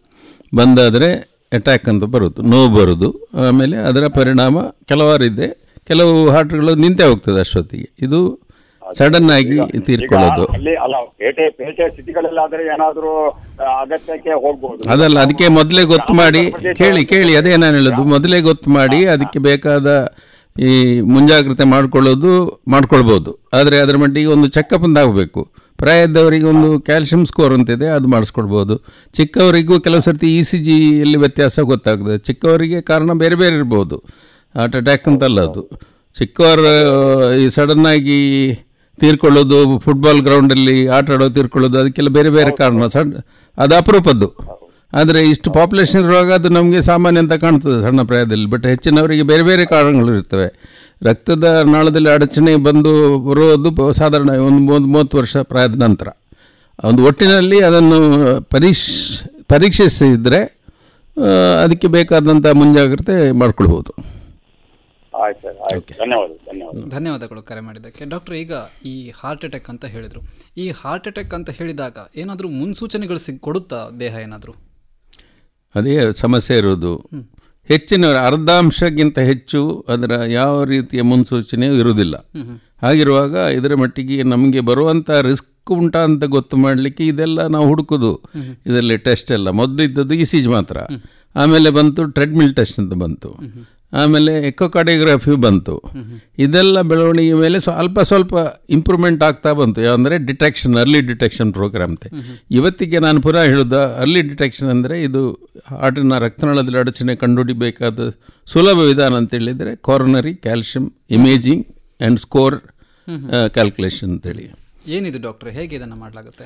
ಬಂದಾದರೆ ಅಟ್ಯಾಕ್ ಅಂತ ಬರುವುದು ನೋವು ಬರುವುದು ಆಮೇಲೆ ಅದರ ಪರಿಣಾಮ ಕೆಲವಾರು ಇದೆ ಕೆಲವು ಹಾರ್ಟ್ಗಳು ನಿಂತೇ ಹೋಗ್ತದೆ ಅಷ್ಟೊತ್ತಿಗೆ ಇದು ಸಡನ್ ಆಗಿ ತೀರ್ಕೊಳ್ಳೋದು ಅಲ್ಲಿ ಅಲ್ಲ ಪೇಟೆ ಪೇಟೆ ಸಿಟಿಗಳಲ್ಲಾದ್ರೆ ಏನಾದ್ರೂ ಆ, ಅಗತ್ಯಕ್ಕೆ ಹೋಗ್ಬೋದು ಅದಲ್ಲ ಅದಕ್ಕೆ ಮೊದಲೇ ಗೊತ್ತು ಮಾಡಿ ಕೇಳಿ ಕೇಳಿ ಅದೇ ನಾನು ಹೇಳೋದು ಮೊದಲೇ ಗೊತ್ತು ಮಾಡಿ ಅದಕ್ಕೆ ಬೇಕಾದ ಈ ಮುಂಜಾಗ್ರತೆ ಮಾಡ್ಕೊಳ್ಳೋದು ಮಾಡ್ಕೊಳ್ಬೋದು ಆದರೆ ಅದರ ಮಟ್ಟಿಗೆ ಒಂದು ಚೆಕಪ್ ಅಂತ ಆಗಬೇಕು ಪ್ರಾಯದವರಿಗೆ ಒಂದು ಕ್ಯಾಲ್ಶಿಯಂ ಸ್ಕೋರ್ ಅಂತಿದೆ ಅದು ಮಾಡಿಸ್ಕೊಳ್ಬೋದು ಚಿಕ್ಕವರಿಗೂ ಕೆಲವು ಸರ್ತಿ ಇ ಸಿ ಜಿಯಲ್ಲಿ ವ್ಯತ್ಯಾಸ ಗೊತ್ತಾಗ್ತದೆ ಚಿಕ್ಕವರಿಗೆ ಕಾರಣ ಬೇರೆ ಬೇರೆ ಇರ್ಬೋದು ಹಾರ್ಟ್ ಅಟ್ಯಾಕ್ ಅಂತಲ್ಲ ಅದು ಚಿಕ್ಕವರು ಈ ಸಡನ್ನಾಗಿ ತೀರ್ಕೊಳ್ಳೋದು ಫುಟ್ಬಾಲ್ ಗ್ರೌಂಡಲ್ಲಿ ಆಟ ಆಡೋ ತೀರ್ಕೊಳ್ಳೋದು ಅದಕ್ಕೆಲ್ಲ ಬೇರೆ ಬೇರೆ ಕಾರಣ ಸಣ್ಣ ಅದು ಅಪರೂಪದ್ದು ಆದರೆ ಇಷ್ಟು ಪಾಪ್ಯುಲೇಷನ್ ಇರುವಾಗ ಅದು ನಮಗೆ ಸಾಮಾನ್ಯ ಅಂತ ಕಾಣ್ತದೆ ಸಣ್ಣ ಪ್ರಾಯದಲ್ಲಿ ಬಟ್ ಹೆಚ್ಚಿನವರಿಗೆ ಬೇರೆ ಬೇರೆ ಕಾರಣಗಳು ಇರ್ತವೆ ರಕ್ತದ ನಾಳದಲ್ಲಿ ಅಡಚಣೆ ಬಂದು ಬರೋದು ಬ- ಸಾಧಾರಣ ಒಂದು ಮೂವತ್ತು ಮೂವತ್ತು ವರ್ಷ ಪ್ರಾಯದ ನಂತರ ಒಂದು ಒಟ್ಟಿನಲ್ಲಿ ಅದನ್ನು ಪರೀಕ್ಷ ಪರೀಕ್ಷಿಸಿದರೆ ಆ, ಅದಕ್ಕೆ ಬೇಕಾದಂಥ ಮುಂಜಾಗ್ರತೆ ಮಾಡ್ಕೊಳ್ಬೋದು ಆಯ್ತು ಸರ್ ಆಯ್ತು ಧನ್ಯವಾದ ಧನ್ಯವಾದ ಧನ್ಯವಾದಗಳು ಕರೆ ಮಾಡಿದ್ದಕ್ಕೆ ಡಾಕ್ಟರ್ ಈಗ ಈ ಹಾರ್ಟ್ ಅಟ್ಯಾಕ್ ಅಂತ ಹೇಳಿದರು ಈ ಹಾರ್ಟ್ ಅಟ್ಯಾಕ್ ಅಂತ ಹೇಳಿದಾಗ ಏನಾದರೂ ಮುನ್ಸೂಚನೆಗಳು ಸಿಗ್ ಕೊಡುತ್ತಾ ದೇಹ ಏನಾದರೂ ಅದೇ ಸಮಸ್ಯೆ ಇರೋದು ಹೆಚ್ಚಿನ ಅರ್ಧಾಂಶಕ್ಕಿಂತ ಹೆಚ್ಚು ಅದರ ಯಾವ ರೀತಿಯ ಮುನ್ಸೂಚನೆಯೂ ಇರುವುದಿಲ್ಲ ಹಾಗಿರುವಾಗ ಇದರ ಮಟ್ಟಿಗೆ ನಮಗೆ ಬರುವಂಥ ರಿಸ್ಕ್ ಉಂಟಾ ಅಂತ ಗೊತ್ತು ಮಾಡಲಿಕ್ಕೆ ಇದೆಲ್ಲ ನಾವು ಹುಡುಕೋದು ಇದರಲ್ಲಿ ಟೆಸ್ಟ್ ಎಲ್ಲ ಮೊದಲು ಇದ್ದದ್ದು ಇ ಸಿ ಜಿ ಮಾತ್ರ ಆಮೇಲೆ ಬಂತು ಟ್ರೆಡ್ಮಿಲ್ ಟೆಸ್ಟ್ ಅಂತ ಬಂತು ಆಮೇಲೆ ಎಕೋಕಾರ್ಡಿಯೋಗ್ರಫಿ ಬಂತು ಇದೆಲ್ಲ ಬೆಳವಣಿಗೆ ಮೇಲೆ ಸ್ವಲ್ಪ ಸ್ವಲ್ಪ ಇಂಪ್ರೂವ್ಮೆಂಟ್ ಆಗ್ತಾ ಬಂತು ಅಂದರೆ ಡಿಟೆಕ್ಷನ್ ಅರ್ಲಿ ಡಿಟೆಕ್ಷನ್ ಪ್ರೋಗ್ರಾಮ್ ಅಂತೆ ಇವತ್ತಿಗೆ ನಾನು ಪುನಃ ಹೇಳೋದು ಅರ್ಲಿ ಡಿಟೆಕ್ಷನ್ ಅಂದರೆ ಇದು ಹಾರ್ಟಿನ ರಕ್ತನಾಳದಲ್ಲಿ ಅಡಚಣೆ ಕಂಡುಹಿಡಿಬೇಕಾದ ಸುಲಭ ವಿಧಾನ ಅಂತ ಹೇಳಿದರೆ coronary calcium imaging and score calculation ಅಂತೇಳಿ ಏನಿದು ಡಾಕ್ಟರ್ ಹೇಗೆ ಇದನ್ನು ಮಾಡಲಾಗುತ್ತೆ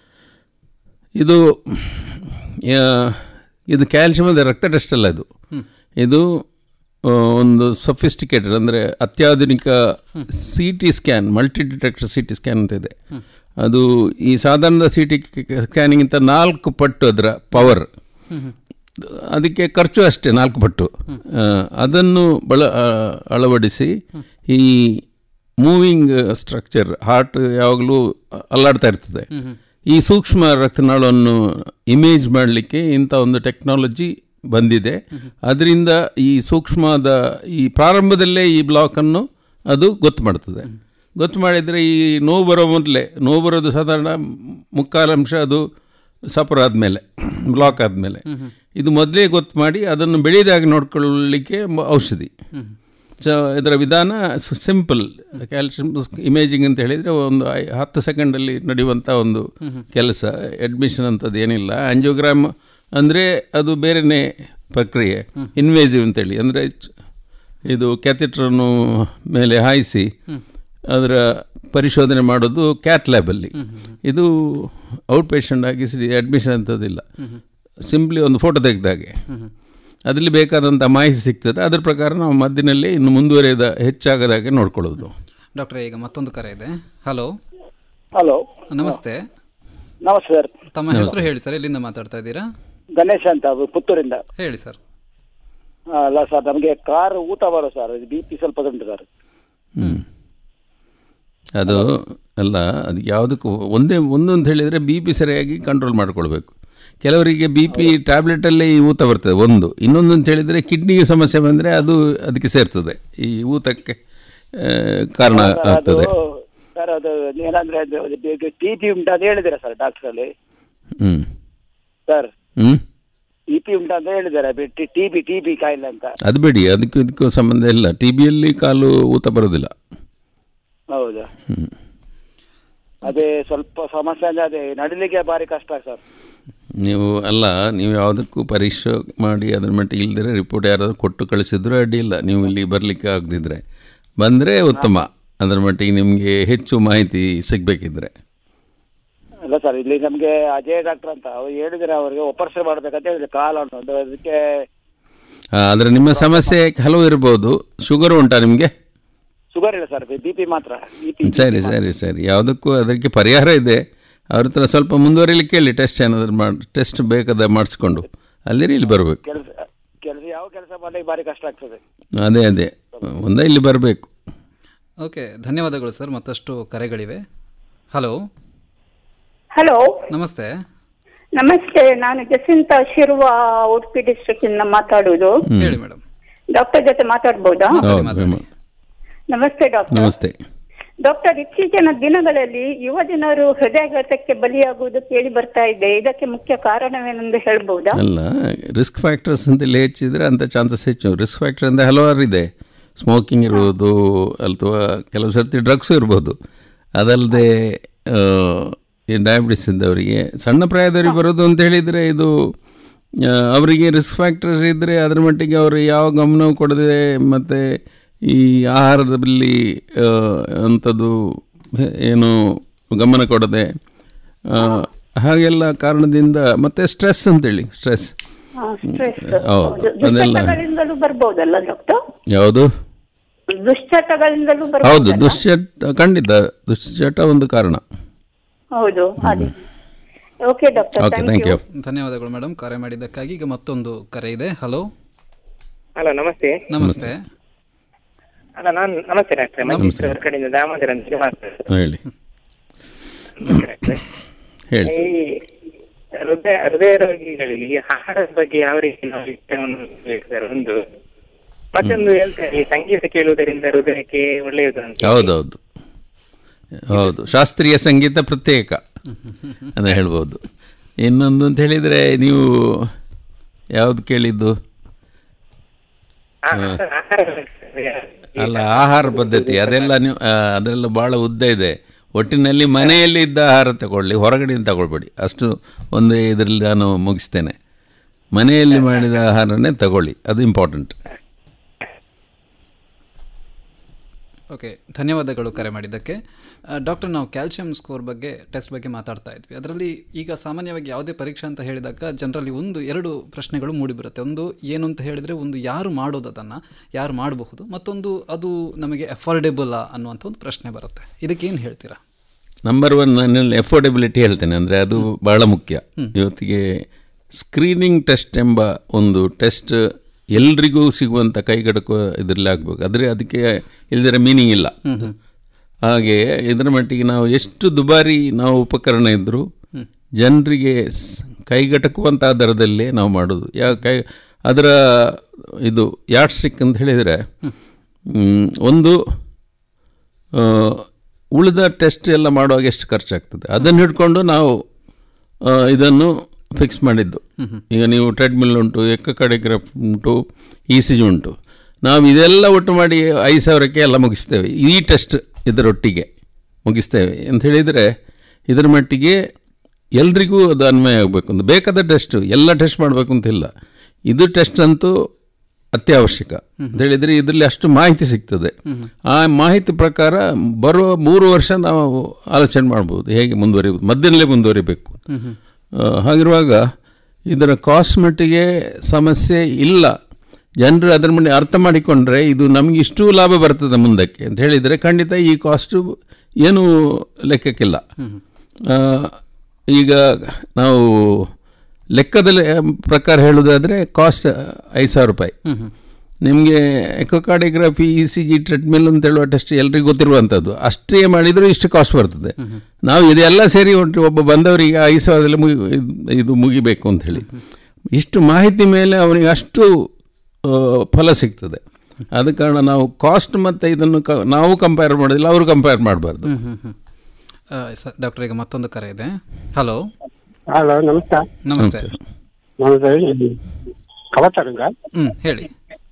ಇದು ಆ, ಇದು ಕ್ಯಾಲ್ಶಿಯಂ ಅಂದರೆ ರಕ್ತ ಟೆಸ್ಟ್ ಅಲ್ಲ ಇದು ಇದು ಆ, ಒಂದು ಸಫಿಸ್ಟಿಕೇಟೆಡ್ ಅಂದರೆ ಅತ್ಯಾಧುನಿಕ C T scan multi detector C T scan ಅಂತ ಇದೆ ಅದು ಈ ಸಾಧಾರಣದ ಸಿ ಟಿ ಸ್ಕ್ಯಾನಿಂಗಿಂತ ನಾಲ್ಕು ಪಟ್ಟು ಅದರ ಪವರ್ ಅದಕ್ಕೆ ಖರ್ಚು ಅಷ್ಟೇ ನಾಲ್ಕು ಪಟ್ಟು ಆ, ಅದನ್ನು ಬಳ ಆ, ಅಳವಡಿಸಿ ಈ ಮೂವಿಂಗ್ ಸ್ಟ್ರಕ್ಚರ್ ಹಾರ್ಟ್ ಯಾವಾಗಲೂ ಅಲ್ಲಾಡ್ತಾ ಇರ್ತದೆ ಈ ಸೂಕ್ಷ್ಮ ರಕ್ತನಾಳವನ್ನು ಇಮೇಜ್ ಮಾಡಲಿಕ್ಕೆ ಇಂಥ ಒಂದು ಟೆಕ್ನಾಲಜಿ ಬಂದಿದೆ ಅದರಿಂದ ಈ ಸೂಕ್ಷ್ಮದ ಈ ಪ್ರಾರಂಭದಲ್ಲೇ ಈ ಬ್ಲಾಕನ್ನು ಅದು ಗೊತ್ತು ಮಾಡ್ತದೆ ಗೊತ್ತು ಮಾಡಿದರೆ ಈ ನೋವು ಬರೋ ಮೊದಲೇ ನೋವು ಬರೋದು ಸಾಧಾರಣ ಮುಕ್ಕಾಲು ಅಂಶ ಅದು ಸಪರ್ ಆದಮೇಲೆ ಬ್ಲಾಕ್ ಆದಮೇಲೆ ಇದು ಮೊದಲೇ ಗೊತ್ತು ಮಾಡಿ ಅದನ್ನು ಬೆಳೆಯದಾಗಿ ನೋಡ್ಕೊಳ್ಳಲಿಕ್ಕೆ ಮ- ಔಷಧಿ ಸೊ ಇದರ ವಿಧಾನ ಸಿಂಪಲ್ ಕ್ಯಾಲ್ಸಿಯಂ ಇಮೇಜಿಂಗ್ ಅಂತ ಹೇಳಿದರೆ ಒಂದು ಐ ಹತ್ತು ಸೆಕೆಂಡಲ್ಲಿ ನಡೆಯುವಂಥ ಒಂದು ಕೆಲಸ ಅಡ್ಮಿಷನ್ ಅಂಥದ್ದು ಏನಿಲ್ಲ ಆಂಜಿಯೋಗ್ರಾಮ್ ಅಂದರೆ ಅದು ಬೇರೆಯೇ ಪ್ರಕ್ರಿಯೆ ಇನ್ವೇಸಿವ್ ಅಂತೇಳಿ ಅಂದರೆ ಇದು ಕ್ಯಾಥೆಟ್ರನ್ನು ಮೇಲೆ ಹಾಯಿಸಿ ಅದರ ಪರಿಶೋಧನೆ ಮಾಡೋದು ಕ್ಯಾಟ್ ಲ್ಯಾಬಲ್ಲಿ ಇದು ಔಟ್ ಪೇಷಂಟ್ ಆಗಿ ಅಡ್ಮಿಷನ್ ಅಂಥದ್ದಿಲ್ಲ ಸಿಂಪ್ಲಿ ಒಂದು ಫೋಟೋ ತೆಗೆದಾಗೆ ಅದರಲ್ಲಿ ಬೇಕಾದಂಥ ಮಾಹಿತಿ ಸಿಗ್ತದೆ ಅದರ ಪ್ರಕಾರ ನಾವು ಮದ್ದಿನಲ್ಲಿ ಇನ್ನು ಮುಂದುವರಿದ ಹೆಚ್ಚಾಗದಾಗೆ ನೋಡ್ಕೊಳ್ಳೋದು ಡಾಕ್ಟರ್ ಈಗ ಮತ್ತೊಂದು ಕರೆ ಇದೆ ಹಲೋ ಹಲೋ ನಮಸ್ತೆ ನಮಸ್ತೆ ಸರ್ ತಮ್ಮ ಹೆಸರು ಹೇಳಿ ಸರ್ ಎಲ್ಲಿಂದ ಮಾತಾಡ್ತಾ ಇದ್ದೀರಾ ಗಣೇಶ್ ಅಂತ ಅದು ಪುತ್ತೂರಿಂದ ಹೇಳಿ ಸರ್ ಆ, ಅಲ್ಲ ಸರ್ ನಮಗೆ ಕಾರ್ ಊತ ಬರೋ ಸರ್ ಬಿ ಪಿ ಸ್ವಲ್ಪ ಉಂಟು ಸರ್ ಅದು ಅಲ್ಲ ಅದು ಯಾವುದಕ್ಕೂ ಒಂದೇ ಒಂದು ಅಂತ ಹೇಳಿದರೆ ಬಿ ಪಿ ಸರಿಯಾಗಿ ಕಂಟ್ರೋಲ್ ಮಾಡ್ಕೊಳ್ಬೇಕು ಕೆಲವರಿಗೆ ಬಿ ಪಿ ಟ್ಯಾಬ್ಲೆಟಲ್ಲೇ ಈ ಊತ ಬರ್ತದೆ ಒಂದು ಇನ್ನೊಂದು ಅಂತ ಹೇಳಿದರೆ ಕಿಡ್ನಿಗೆ ಸಮಸ್ಯೆ ಬಂದರೆ ಅದು ಅದಕ್ಕೆ ಸೇರ್ತದೆ ಈ ಊತಕ್ಕೆ ಆ, ಕಾರಣ ಅದು ಆಗ್ತದೆ ಸರ್ ಅದು ಏನಂದ್ರೆ ಟಿ ಪಿ ಉಂಟು ಅಂತ ಹೇಳಿದ್ದೀರಾ ಸರ್ ಡಾಕ್ಟರ್ ಅಲ್ಲಿ ಹ್ಞೂ ಸರ್ ಹ್ಞೂ ಟಿ ಪಿ ಉಂಟು ಅಂತ ಹೇಳಿದ್ದಾರೆ ಟಿ ಬಿ ಟಿ ಬಿ ಕಾಯಿಲೆ ಅಂತ ಅದು ಬಿಡಿ ಅದಕ್ಕೂ ಇದಕ್ಕೂ ಸಂಬಂಧ ಇಲ್ಲ ಟಿ ಬಿಯಲ್ಲಿ ಕಾಲು ಊತ ಬರೋದಿಲ್ಲ ಹೌದು ಹ್ಞೂ ಅದೇ ಸ್ವಲ್ಪ ಸಮಸ್ಯೆ ಅಂದ್ರೆ ಅದೇ ನಡಿಲಿಕ್ಕೆ ಭಾರಿ ಕಷ್ಟ ಸರ್ ನೀವು ಅಲ್ಲ ನೀವು ಯಾವುದಕ್ಕೂ ಪರೀಕ್ಷೆ ಮಾಡಿ ಅದ್ರ ಮಟ್ಟಿಗೆ ಇಲ್ದಿರೆ ರಿಪೋರ್ಟ್ ಯಾರಾದರೂ ಕೊಟ್ಟು ಕಳಿಸಿದ್ರು ಅಡ್ಡಿಯಿಲ್ಲ ನೀವು ಇಲ್ಲಿ ಬರಲಿಕ್ಕೆ ಆಗದಿದ್ರೆ ಬಂದರೆ ಉತ್ತಮ ಅದರ ಮಟ್ಟಿಗೆ ನಿಮಗೆ ಹೆಚ್ಚು ಮಾಹಿತಿ ಸಿಗಬೇಕಿದ್ರೆ ಅಲ್ಲ ಸರ್ ಇಲ್ಲಿ ನಮ್ಗೆ ಅಜಯ್ ಡಾಕ್ಟರ್ ಅಂತ ಅವ್ರು ಹೇಳಿದ್ರೆ ಅವ್ರಿಗೆ ಆಪರೇಷನ್ ಮಾಡ್ಬೇಕಂತ ಹೇಳಿದ್ರೆ ಕಾಲು ಉಂಟು ಅದಕ್ಕೆ ಆದರೆ ನಿಮ್ಮ ಸಮಸ್ಯೆ ಹಲವು ಇರ್ಬೋದು ಶುಗರ್ ಉಂಟಾ ನಿಮಗೆ ಶುಗರ್ ಇಲ್ಲ ಸರ್ ಬಿ ಪಿ ಮಾತ್ರ ಬಿ ಪಿ ಸರಿ ಸರಿ ಸರಿ ಯಾವುದಕ್ಕೂ ಅದಕ್ಕೆ ಪರಿಹಾರ ಇದೆ ಅವ್ರ ಹತ್ರ ಸ್ವಲ್ಪ ಮುಂದುವರಿಲಿಕ್ಕೆ ಹೇಳಿ ಟೆಸ್ಟ್ ಏನಾದರೂ ಮಾಡಿ ಟೆಸ್ಟ್ ಬೇಕಾದ ಮಾಡಿಸ್ಕೊಂಡು ಅಲ್ಲಿರಿ ಇಲ್ಲಿ ಬರಬೇಕು ಕೆಲಸ ಕೆಲಸ ಯಾವ ಕೆಲಸ ಮಾಡ್ಲಿಕ್ಕೆ ಭಾರಿ ಕಷ್ಟ ಆಗ್ತದೆ ಅದೇ ಅದೇ ಒಂದೇ ಇಲ್ಲಿ ಬರಬೇಕು ಓಕೆ ಧನ್ಯವಾದಗಳು ಸರ್ ಮತ್ತಷ್ಟು ಕರೆಗಳಿವೆ ಹಲೋ ಹಲೋ ನಮಸ್ತೆ ನಮಸ್ತೆ ನಾನು ಜಸಿಂತ ಶಿರುವ ಉಡುಪಿ ಡಿಸ್ಟ್ರಿಕ್ಟ್ ಇಂದ ಮಾತಾಡುವುದು ಹೇಳಿ ಮೇಡಮ್ ಡಾಕ್ಟರ್ ಜೊತೆ ಮಾತಾಡ್ಬೋದಾ ನಮಸ್ತೆ ಡಾಕ್ಟರ್ ನಮಸ್ತೆ ಡಾಕ್ಟರ್ ಇತ್ತೀಚಿನ ದಿನಗಳಲ್ಲಿ ಯುವ ಜನರು ಹೃದಯಾಘಾತಕ್ಕೆ ಬಲಿಯಾಗುವುದು ಕೇಳಿ ಬರ್ತಾ ಇದೆ ಇದಕ್ಕೆ ಮುಖ್ಯ ಕಾರಣವೇನೆಂದು ಹೇಳ್ಬಹುದಾ ಅಲ್ಲ ರಿಸ್ಕ್ ಫ್ಯಾಕ್ಟರ್ಸ್ ಅಂತೇಳಿ ಹೆಚ್ಚಿದ್ರೆ ಅಂಥ ಚಾನ್ಸಸ್ ಹೆಚ್ಚು ರಿಸ್ಕ್ ಫ್ಯಾಕ್ಟರ್ ಅಂದರೆ ಹಲವಾರು ಇದೆ ಸ್ಮೋಕಿಂಗ್ ಇರ್ಬೋದು ಅಥವಾ ಕೆಲವು ಸರ್ತಿ ಡ್ರಗ್ಸ್ ಇರ್ಬೋದು ಅದಲ್ಲದೆ ಈ ಡಯಾಬಿಟಿಸ್ ಇದ್ದವರಿಗೆ ಸಣ್ಣ ಪ್ರಾಯದವರಿಗೆ ಬರೋದು ಅಂತ ಹೇಳಿದರೆ ಇದು ಆ, ಅವರಿಗೆ ರಿಸ್ಕ್ ಫ್ಯಾಕ್ಟರ್ಸ್ ಇದ್ದರೆ ಅದರ ಮಟ್ಟಿಗೆ ಅವರು ಯಾವ ಗಮನವೂ ಕೊಡದೆ ಮತ್ತು ಈ ಆಹಾರದಲ್ಲಿ ಆ, ಅಂಥದ್ದು ಏನು ಗಮನ ಕೊಡದೆ ಆ, ಹಾಗೆಲ್ಲ ಕಾರಣದಿಂದ ಮತ್ತೆ ಸ್ಟ್ರೆಸ್ ಅಂತೇಳಿ ಸ್ಟ್ರೆಸ್ ಹಾ, stress. ಹೌದು ಅದೆಲ್ಲ ದುಶ್ಚಟಗಳಿಂದಲೂ ಬರ್ಬೋದಲ್ಲ ಡಾಕ್ಟರ್ ಯಾವುದು ದುಶ್ಚಟಗಳಿಂದಲೂ ಹೌದು ಬರ್ಬೋದಲ್ಲ ದುಶ್ಚಟ ಖಂಡಿತ ದುಶ್ಚಟ ಒಂದು ಕಾರಣ ಹೌದು ಅದೇ okay doctor okay thank you ಧನ್ಯವಾದಗಳು ಮೇಡಮ್ ಕರೆ ಮಾಡಿದ್ದಕ್ಕಾಗಿ ಈಗ ಮತ್ತೊಂದು ಕರೆ ಇದೆ ಹಲೋ ಹಲೋ ನಮಸ್ತೆ ನಮಸ್ತೆ ಅಲ್ಲ ನಾನು ನಮಸ್ತೆ ಡಾಕ್ಟ್ರೆ ನಮಸ್ತೆ. ಮಂಜೇಶ್ವರ ಕಡೆಯಿಂದ ದಾಮೋದರ ಅಂತ ಮಾತಾಡ್ತೇನೆ ಹೇಳಿ ಹೇಳಿ ಈ ಹೃದಯ ಹೃದಯ ರೋಗಿಗಳಿಗೆ ಆಹಾರದ ಬಗ್ಗೆ ಯಾವ ರೀತಿ ನಾವು ಇಷ್ಟವನ್ನು ಸರ್ ಒಂದು ಮತ್ತೊಂದು ಹೇಳ್ತಾರೆ ಈ ಸಂಗೀತ ಕೇಳುವುದರಿಂದ ಹೃದಯಕ್ಕೆ ಒಳ್ಳೆಯದು ಅಂತ ಹೌದೌದು ಹೌದು ಶಾಸ್ತ್ರೀಯ ಸಂಗೀತ ಪ್ರತ್ಯೇಕ ಅಂತ ಹೇಳ್ಬೋದು ಇನ್ನೊಂದು ಅಂತ ಹೇಳಿದರೆ ನೀವು ಯಾವುದು ಕೇಳಿದ್ದು ಆ- ಹಾ. ಆಹಾರ ಅಲ್ಲ ಆಹಾರ ಪದ್ಧತಿ ಅದೆಲ್ಲ ನೀವು ಆ, ಅದೆಲ್ಲ ಭಾಳ ಉದ್ದ ಇದೆ ಒಟ್ಟಿನಲ್ಲಿ ಮನೆಯಲ್ಲಿ ಇದ್ದ ಆಹಾರ ತಗೊಳ್ಳಿ ಹೊರಗಡೆಯಿಂದ ತಗೊಳ್ಬೇಡಿ ಅಷ್ಟು ಒಂದು ಇದರಲ್ಲಿ ನಾನು ಮುಗಿಸ್ತೇನೆ ಮನೆಯಲ್ಲಿ ಮಾಡಿದ ಆಹಾರನೇ ತಗೊಳ್ಳಿ ಅದು ಇಂಪಾರ್ಟೆಂಟ್ ಓಕೆ ಧನ್ಯವಾದಗಳು ಕರೆ ಮಾಡಿದ್ದಕ್ಕೆ ಆ, ಡಾಕ್ಟರ್ ನಾವು ಕ್ಯಾಲ್ಸಿಯಂ ಸ್ಕೋರ್ ಬಗ್ಗೆ ಟೆಸ್ಟ್ ಬಗ್ಗೆ ಮಾತಾಡ್ತಾ ಇದ್ವಿ ಅದರಲ್ಲಿ ಈಗ ಸಾಮಾನ್ಯವಾಗಿ ಯಾವುದೇ ಪರೀಕ್ಷೆ ಅಂತ ಹೇಳಿದಾಗ ಜನರಲ್ಲಿ ಒಂದು ಎರಡು ಪ್ರಶ್ನೆಗಳು ಮೂಡಿಬರುತ್ತೆ ಒಂದು ಏನು ಅಂತ ಹೇಳಿದರೆ ಒಂದು ಯಾರು ಮಾಡೋದು ಅದನ್ನು ಯಾರು ಮಾಡಬಹುದು ಮತ್ತೊಂದು ಅದು ನಮಗೆ ಅಫೋರ್ಡೆಬಲ್ ಅನ್ನುವಂಥ ಒಂದು ಪ್ರಶ್ನೆ ಬರುತ್ತೆ ಇದಕ್ಕೆ ಏನು ಹೇಳ್ತೀರಾ ನಂಬರ್ ಒನ್ ನಾನಲ್ಲಿ ಎಫೋರ್ಡೆಬಿಲಿಟಿ ಹೇಳ್ತೇನೆ ಅಂದರೆ ಅದು ಬಹಳ ಮುಖ್ಯ ಇವತ್ತಿಗೆ ಸ್ಕ್ರೀನಿಂಗ್ ಟೆಸ್ಟ್ ಎಂಬ ಒಂದು ಟೆಸ್ಟ್ ಎಲ್ರಿಗೂ ಸಿಗುವಂಥ ಕೈಗಡಕುವ ಇದರಲ್ಲಿ ಆಗಬೇಕು ಆದರೆ ಅದಕ್ಕೆ ಇಲ್ಲದಿರ ಮೀನಿಂಗ್ ಇಲ್ಲ ಹಾಗೆ ಇದರ ಮಟ್ಟಿಗೆ ನಾವು ಎಷ್ಟು ದುಬಾರಿ ನಾವು ಉಪಕರಣ ಇದ್ದರೂ ಜನರಿಗೆ ಸ್- ಕೈಗಟಕುವಂಥ ದರದಲ್ಲೇ ನಾವು ಮಾಡೋದು ಯಾ ಕೈ ಅದರ ಇದು ಯಾಡ್ ಸ್ಟಿಕ್ ಅಂತ ಹೇಳಿದರೆ ಮ್, ಒಂದು ಆ, ಉಳಿದ ಟೆಸ್ಟ್ ಎಲ್ಲ ಮಾಡುವಾಗ ಎಷ್ಟು ಖರ್ಚಾಗ್ತದೆ ಅದನ್ನು ಹಿಡ್ಕೊಂಡು ನಾವು ಆ, ಇದನ್ನು ಫಿಕ್ಸ್ ಮಾಡಿದ್ದು ಈಗ ನೀವು ಟ್ರೆಡ್ಮಿಲ್ ಉಂಟು ಎಕ್ಕಕಡೆಗ್ರಾಫ್ ಉಂಟು ಇ ಸಿ ಜಿ ಉಂಟು ನಾವು ಇದೆಲ್ಲ ಒಟ್ಟು ಮಾಡಿ ಐದು ಸಾವಿರಕ್ಕೆ ಎಲ್ಲ ಮುಗಿಸ್ತೇವೆ ಈ ಟೆಸ್ಟ್ ಇದರೊಟ್ಟಿಗೆ ಮುಗಿಸ್ತೇವೆ ಅಂತ ಹೇಳಿದರೆ ಇದರ ಮಟ್ಟಿಗೆ ಎಲ್ರಿಗೂ ಅದು ಅನ್ವಯ ಆಗಬೇಕು ಅಂತ ಬೇಕಾದ ಟೆಸ್ಟ್ ಎಲ್ಲ ಟೆಸ್ಟ್ ಮಾಡಬೇಕು ಅಂತಿಲ್ಲ ಇದು ಟೆಸ್ಟ್ ಅಂತೂ ಅತ್ಯವಶ್ಯಕ ಅಂತ ಹೇಳಿದರೆ ಇದರಲ್ಲಿ ಅಷ್ಟು ಮಾಹಿತಿ ಸಿಗ್ತದೆ ಆ ಮಾಹಿತಿ ಪ್ರಕಾರ ಬರುವ ಮೂರು ವರ್ಷ ನಾವು ಆಲೋಚನೆ ಮಾಡ್ಬೋದು ಹೇಗೆ ಮುಂದುವರಿಯುವುದು ಮಧ್ಯದಲ್ಲೇ ಮುಂದುವರಿಬೇಕು ಆ, ಹಾಗಿರುವಾಗ ಇದರ ಕಾಸ್ಟ್ ಮಟ್ಟಿಗೆ ಸಮಸ್ಯೆ ಇಲ್ಲ ಜನರು ಅದರ ಮೇಲೆ ಅರ್ಥ ಮಾಡಿಕೊಂಡ್ರೆ ಇದು ನಮಗೆ ಇಷ್ಟು ಲಾಭ ಬರ್ತದೆ ಮುಂದಕ್ಕೆ ಅಂತ ಹೇಳಿದರೆ ಖಂಡಿತ ಈ ಕಾಸ್ಟು ಏನೂ ಲೆಕ್ಕಕ್ಕಿಲ್ಲ ಆ, ಈಗ ನಾವು ಲೆಕ್ಕದಲ್ಲಿ ಪ್ರಕಾರ ಹೇಳೋದಾದರೆ ಕಾಸ್ಟ್ ಐದು ಸಾವಿರ ರೂಪಾಯಿ ನಿಮಗೆ echocardiography E C G treadmill ಅಂತ ಹೇಳುವ ಟೆಸ್ಟ್ ಎಲ್ರಿಗೂ ಗೊತ್ತಿರುವಂಥದ್ದು ಅಷ್ಟೇ ಮಾಡಿದರೂ ಇಷ್ಟು ಕಾಸ್ಟ್ ಬರ್ತದೆ ನಾವು ಇದೆಲ್ಲ ಸೇರಿ ಹೊಂಟು ಒಬ್ಬ ಬಂದವರಿಗೆ ಐದು ಸಾವಿರದಲ್ಲಿ ಮುಗಿ ಇದು- ಇದು ಮುಗಿಬೇಕು ಅಂತ ಹೇಳಿ ಇಷ್ಟು ಮಾಹಿತಿ ಮೇಲೆ ಅವನಿಗೆ ಅಷ್ಟು ಆ, ಫಲ ಸಿಗ್ತದೆ ಆದ ಕಾರಣ ನಾವು ಕಾಸ್ಟ್ ಮತ್ತು ಇದನ್ನು ಕ ನಾವು ಕಂಪೇರ್ ಮಾಡೋದಿಲ್ಲ ಅವರು ಕಂಪೇರ್ ಮಾಡಬಾರ್ದು ಡಾಕ್ಟರ್ ಈಗ ಮತ್ತೊಂದು ಕರೆ ಇದೆ ಹಲೋ ಹಲೋ ನಮಸ್ಕಾರ ನಮಸ್ತೆ ನಮಸ್ತೆ ಕವತರಂಗ ಹ್ಞೂ ಹೇಳಿ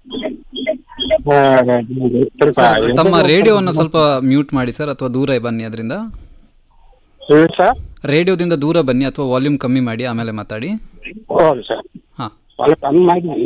ಆ, ಸ್ವಲ್ಪ ಸರ್, ತಮ್ಮ ಎಂತದು- ರೇಡಿಯೋವನ್ನು ಸ್ವಲ್ಪ ಮ್ಯೂಟ್ ಮಾಡಿ ಸರ್ ಅಥವಾ ದೂರ ಬನ್ನಿ ಅದರಿಂದ ಹೇಳಿ ಸರ್ ರೇಡಿಯೋದಿಂದ ದೂರ ಬನ್ನಿ ಅಥವಾ ವಾಲ್ಯೂಮ್ ಕಮ್ಮಿ ಮಾಡಿ ಆಮೇಲೆ ಮಾತಾಡಿ ಹೌದು ಸರ್ ಹಾಂ ಸ್ವಲ್ಪ ಕಮ್ಮಿ ಮಾಡಿ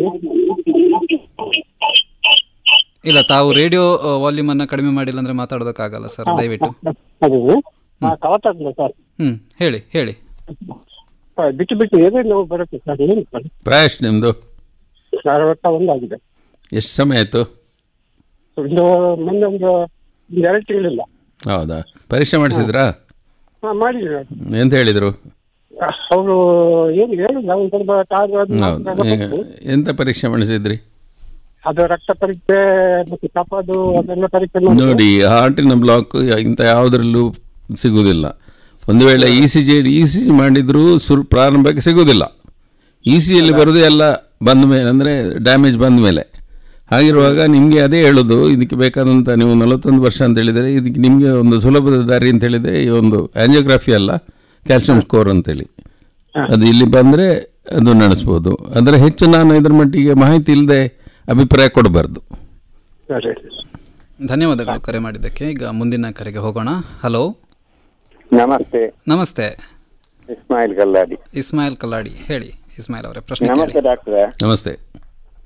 ಇಲ್ಲ ತಾವು ರೇಡಿಯೋ ವಾಲ್ಯೂಮ್ ಅನ್ನ ಕಡಿಮೆ ಮಾಡಿಲ್ಲ ಅಂದ್ರೆ ಮಾತಾಡೋದಕ್ಕಾಗಲ್ಲ ಸರ್ ದಯವಿಟ್ಟು ಅದು ಆ, ಕವತರಂಗ ಸರ್ ಹ್ಮ್ ಹೇಳಿ ಹೇಳಿ ಆ, ಬಿಟ್ಟು ಬಿಟ್ಟು ಏನೇನು ನೋವು ಬರುತ್ತೆ ಸರ್ ಏನು ಸರ್ ಪ್ರಾಯಶ್ ನಿಮ್ಮದು ಅರವತ್ತ ಒಂದಾಗಿದೆ ಎಷ್ಟು ಸಮಯ ಆಯಿತು ಒಂದು ಮೊನ್ನೆ ಒಂದು ಒಂದು ಎರಡು ತಿಂಗಳಿಲ್ಲ ಹೌದಾ ಪರೀಕ್ಷೆ ಮಾಡಿಸಿದ್ರಾ ಹಾಂ ಮಾಡಿದ್ದೀವಿ ಎಂತ ಹೇಳಿದರು ಅವರು ಏನು ಹೇಳಿಲ್ಲ ಒಂದು ಸ್ವಲ್ಪ ಕಾದು ಅದು ಹೌದು ಮಾತ್ರ ಈಗ ಗೊತ್ತು. ಎಂತ ಪರೀಕ್ಷೆ ಮಾಡಿಸಿದ್ರಿ ಅದು ರಕ್ತ ಪರೀಕ್ಷೆ ಮತ್ತು ಕಫದು ಅದೆಲ್ಲ ಪರೀಕ್ಷೆ ಮಾಡಿ ನೋಡಿ ಹಾರ್ಟಿನ ಬ್ಲಾಕ್ ಇಂಥ ಯಾವುದರಲ್ಲೂ ಸಿಗುವುದಿಲ್ಲ ಒಂದು ವೇಳೆ E C G E C G ಮಾಡಿದರೂ ಸುರ್ ಪ್ರಾರಂಭಕ್ಕೆ ಸಿಗುವುದಿಲ್ಲ ಇ ಸಿ ಜಿಯಲ್ಲಿ ಬರೋದು ಎಲ್ಲ ಬಂದ ಮೇಲೆ ಅಂದರೆ ಡ್ಯಾಮೇಜ್ ಬಂದ ಮೇಲೆ ಹಾಗಿರುವಾಗ ನಿಮಗೆ ಅದೇ ಹೇಳೋದು ಇದಕ್ಕೆ ಬೇಕಾದಂಥ ನೀವು ನಲವತ್ತೊಂದು ವರ್ಷ ಅಂತ ಹೇಳಿದರೆ ಇದಕ್ಕೆ ನಿಮಗೆ ಒಂದು ಸುಲಭದ ದಾರಿ ಅಂತ ಹೇಳಿದರೆ ಈ ಒಂದು ಆಂಜಿಯೋಗ್ರಫಿ ಅಲ್ಲ ಕ್ಯಾಲ್ಸಿಯಂ ಸ್ಕೋರ್ ಅಂತೇಳಿ ಅದು ಇಲ್ಲಿ ಬಂದರೆ ಅದು ನಡೆಸ್ಬೋದು ಅದರ ಹೆಚ್ಚು ನಾನು ಇದರ ಮಟ್ಟಿಗೆ ಮಾಹಿತಿ ಇಲ್ಲದೆ ಅಭಿಪ್ರಾಯ ಕೊಡಬಾರ್ದು ಸರಿ ಧನ್ಯವಾದಗಳು ಕರೆ ಮಾಡಿದ್ದಕ್ಕೆ ಈಗ ಮುಂದಿನ ಕರೆಗೆ ಹೋಗೋಣ ಹಲೋ ನಮಸ್ತೆ ನಮಸ್ತೆ ಇಸ್ಮಾಯಿಲ್ ಗಲ್ಲಾಡಿ ಇಸ್ಮಾಯಿಲ್ ಕಲ್ಲಾಡಿ ಹೇಳಿ ಇಸ್ಮಾಯಿಲ್ ಅವರೇ ಪ್ರಶ್ನೆ ನಮಸ್ತೆ ಕೇಳಿ ಡಾಕ್ಟ್ರೆ ನಮಸ್ತೆ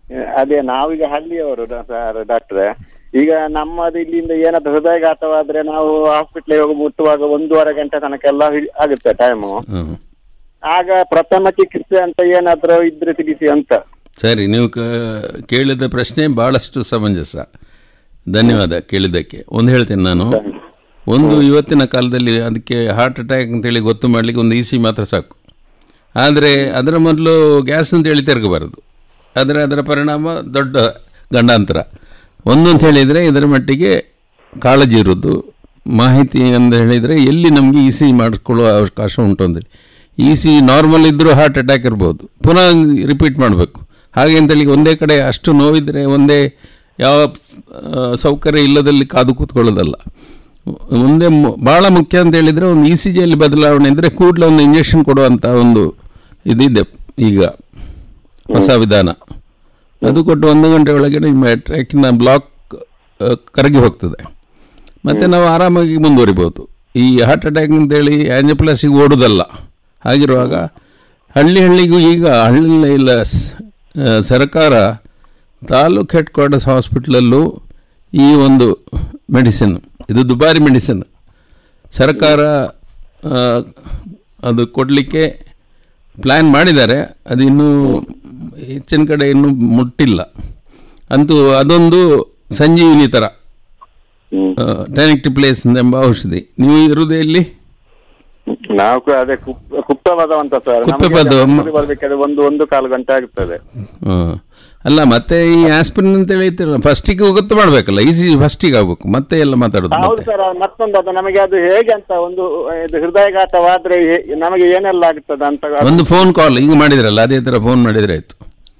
ಅದೇ ನಾವೀಗ ಹಳ್ಳಿಯವರು ಸರ್ ಡಾಕ್ಟ್ರೆ ಈಗ ನಮ್ಮದು ಇಲ್ಲಿಂದ ಏನಾದ್ರು ಹೃದಯಘಾತವಾದ್ರೆ ನಾವು ಹಾಸ್ಪಿಟ್ಲಿಗೆ ಹೋಗಿ ಮುಟ್ಟುವಾಗ ಒಂದೂವರೆ ಗಂಟೆ ತನಕ ಎಲ್ಲ ಹಿಡಿ- ಆಗುತ್ತೆ ಟೈಮು ಹ್ಮ್. ಆಗ ಪ್ರಥಮ ಚಿಕಿತ್ಸೆ ಅಂತ ಏನಾದ್ರು ಇದ್ರೆ ತಿಳಿಸಿ ಅಂತ ಸರಿ ನೀವು ಕ- ಕೇಳಿದ ಪ್ರಶ್ನೆ ಭಾಳಷ್ಟು ಸಮಂಜಸ ಧನ್ಯವಾದ ಕೇಳಿದ್ದಕ್ಕೆ ಒಂದು ಹೇಳ್ತೇನೆ ನಾನು ಒಂದು ಇವತ್ತಿನ ಕಾಲದಲ್ಲಿ ಅದಕ್ಕೆ ಹಾರ್ಟ್ ಅಟ್ಯಾಕ್ ಅಂತೇಳಿ ಗೊತ್ತು ಮಾಡಲಿಕ್ಕೆ ಒಂದು ಇ ಸಿ ಮಾತ್ರ ಸಾಕು ಆದರೆ ಅದರ ಮೊದಲು ಗ್ಯಾಸ್ ಅಂತೇಳಿ ತಿರುಗಬಾರದು ಆದರೆ ಅದರ ಪರಿಣಾಮ ದೊಡ್ಡ ಗಂಡಾಂತರ ಒಂದು ಅಂತ ಹೇಳಿದರೆ ಇದರ ಮಟ್ಟಿಗೆ ಕಾಳಜಿ ಇರೋದು ಮಾಹಿತಿ ಅಂತ ಹೇಳಿದರೆ ಎಲ್ಲಿ ನಮಗೆ ಇ ಸಿ ಮಾಡಿಕೊಳ್ಳುವ ಅವಕಾಶ ಉಂಟು ಅಂತೇಳಿ ಇ ಸಿ ನಾರ್ಮಲ್ ಇದ್ದರೂ ಹಾರ್ಟ್ ಅಟ್ಯಾಕ್ ಇರ್ಬೋದು ಪುನಃ ರಿಪೀಟ್ ಮಾಡಬೇಕು ಹಾಗೆ ಅಂತೇಳಿ ಒಂದೇ ಕಡೆ ಅಷ್ಟು ನೋವಿದ್ರೆ ಒಂದೇ ಯಾವ ಆ, ಸೌಕರ್ಯ ಇಲ್ಲದಲ್ಲಿ ಕಾದು ಕೂತ್ಕೊಳ್ಳೋದಲ್ಲ ಮುಂದೆ ಮು- ಭಾಳ ಮುಖ್ಯ ಅಂತ ಹೇಳಿದರೆ ಒಂದು ಇ ಸಿ ಜಿಯಲ್ಲಿ ಬದಲಾವಣೆ ಇದ್ದರೆ ಕೂಡಲೇ ಒಂದು ಇಂಜೆಕ್ಷನ್ ಕೊಡುವಂಥ ಒಂದು ಇದಿದೆ ಈಗ ಹೊಸ ವಿಧಾನ ಅದು ಕೊಟ್ಟು ಒಂದು ಗಂಟೆ ಒಳಗೆ ನಿಮ್ಮ ಟ್ರ್ಯಾಕಿನ ಬ್ಲಾಕ್ ಆ, ಕರಗಿ ಹೋಗ್ತದೆ ಮತ್ತು ನಾವು ಆರಾಮಾಗಿ ಮುಂದುವರಿಬೋದು ಈ ಹಾರ್ಟ್ ಅಟ್ಯಾಕ್ ಅಂತೇಳಿ ಆ್ಯಂಜಪ್ಲಾಸಿಗೆ ಓಡೋದಲ್ಲ ಹಾಗಿರುವಾಗ ಹಳ್ಳಿ ಹಳ್ಳಿಗೂ ಈಗ ಹಳ್ಳಿ ಇಲ್ಲ ಸ್- ಆ, ಸರ್ಕಾರ ತಾಲೂಕ್ ಹೆಡ್ ಕ್ವಾರ್ಟರ್ಸ್ ಹಾಸ್ಪಿಟ್ಲಲ್ಲೂ ಈ ಒಂದು ಮೆಡಿಸಿನ್ ಇದು ದುಬಾರಿ ಮೆಡಿಸಿನ್ ಸರ್ಕಾರ ಆ, ಅದು ಕೊಡಲಿಕ್ಕೆ ಪ್ಲ್ಯಾನ್ ಮಾಡಿದ್ದಾರೆ ಅದು ಇನ್ನೂ ಹೆಚ್ಚಿನ ಕಡೆ ಇನ್ನೂ ಮುಟ್ಟಿಲ್ಲ ಅಂತೂ ಅದೊಂದು ಸಂಜೀವಿನಿ ಥರ ಟೆನೆಕ್ಟ್ ಪ್ಲೇಸ್ ಎಂಬ ಔಷಧಿ ನೀವು ಇರುವುದು ಎಲ್ಲಿ ನಾವು ಕೂಡ ಅದೇ ಕುಪ್- ಕುಪ್ಪವಾದ ಅಂತ ಸರ್ ಕುಪ್ಪೆ ನಮಗೆ ಪದ- ಆಸ್ಪತ್ರೆಗೆ ಬರ್ಬೇಕಾದ್ರೆ ಒಂದು ಒಂದು ಕಾಲು ಗಂಟೆ ಆಗ್ತದೆ ಹಾಂ ಅಲ್ಲ ಮತ್ತೆ ಈ ಆಸ್ಪಿರಿನ್ ಅಂತ ಹೇಳ್ತಿರಲ್ಲ ಫಸ್ಟಿಗೆ ಗೊತ್ತು ಮಾಡಬೇಕಲ್ಲ ಈಸಿ ಫಸ್ಟಿಗೆ ಆಗಬೇಕು ಮತ್ತೆ ಎಲ್ಲ ಮಾತಾಡೋದು ಹೌದು ಮತ್ತೆ ಸರ್ ಮತ್ತೊಂದು ಅದು ನಮಗೆ ಅದು ಹೇಗೆ ಅಂತ ಒಂದು ಇದು ಹೃದಯಘಾತವಾದ್ರೆ ಹೇ- ನಮಗೆ ಏನೆಲ್ಲ ಆಗ್ತದೆ ಅಂತ ಅದು- ಒಂದು ಫೋನ್ ಕಾಲ್ ಈಗ ಮಾಡಿದ್ರಲ್ಲ ಅದೇ ಥರ ಫೋನ್ ಮಾಡಿದರೆ ಆಯಿತು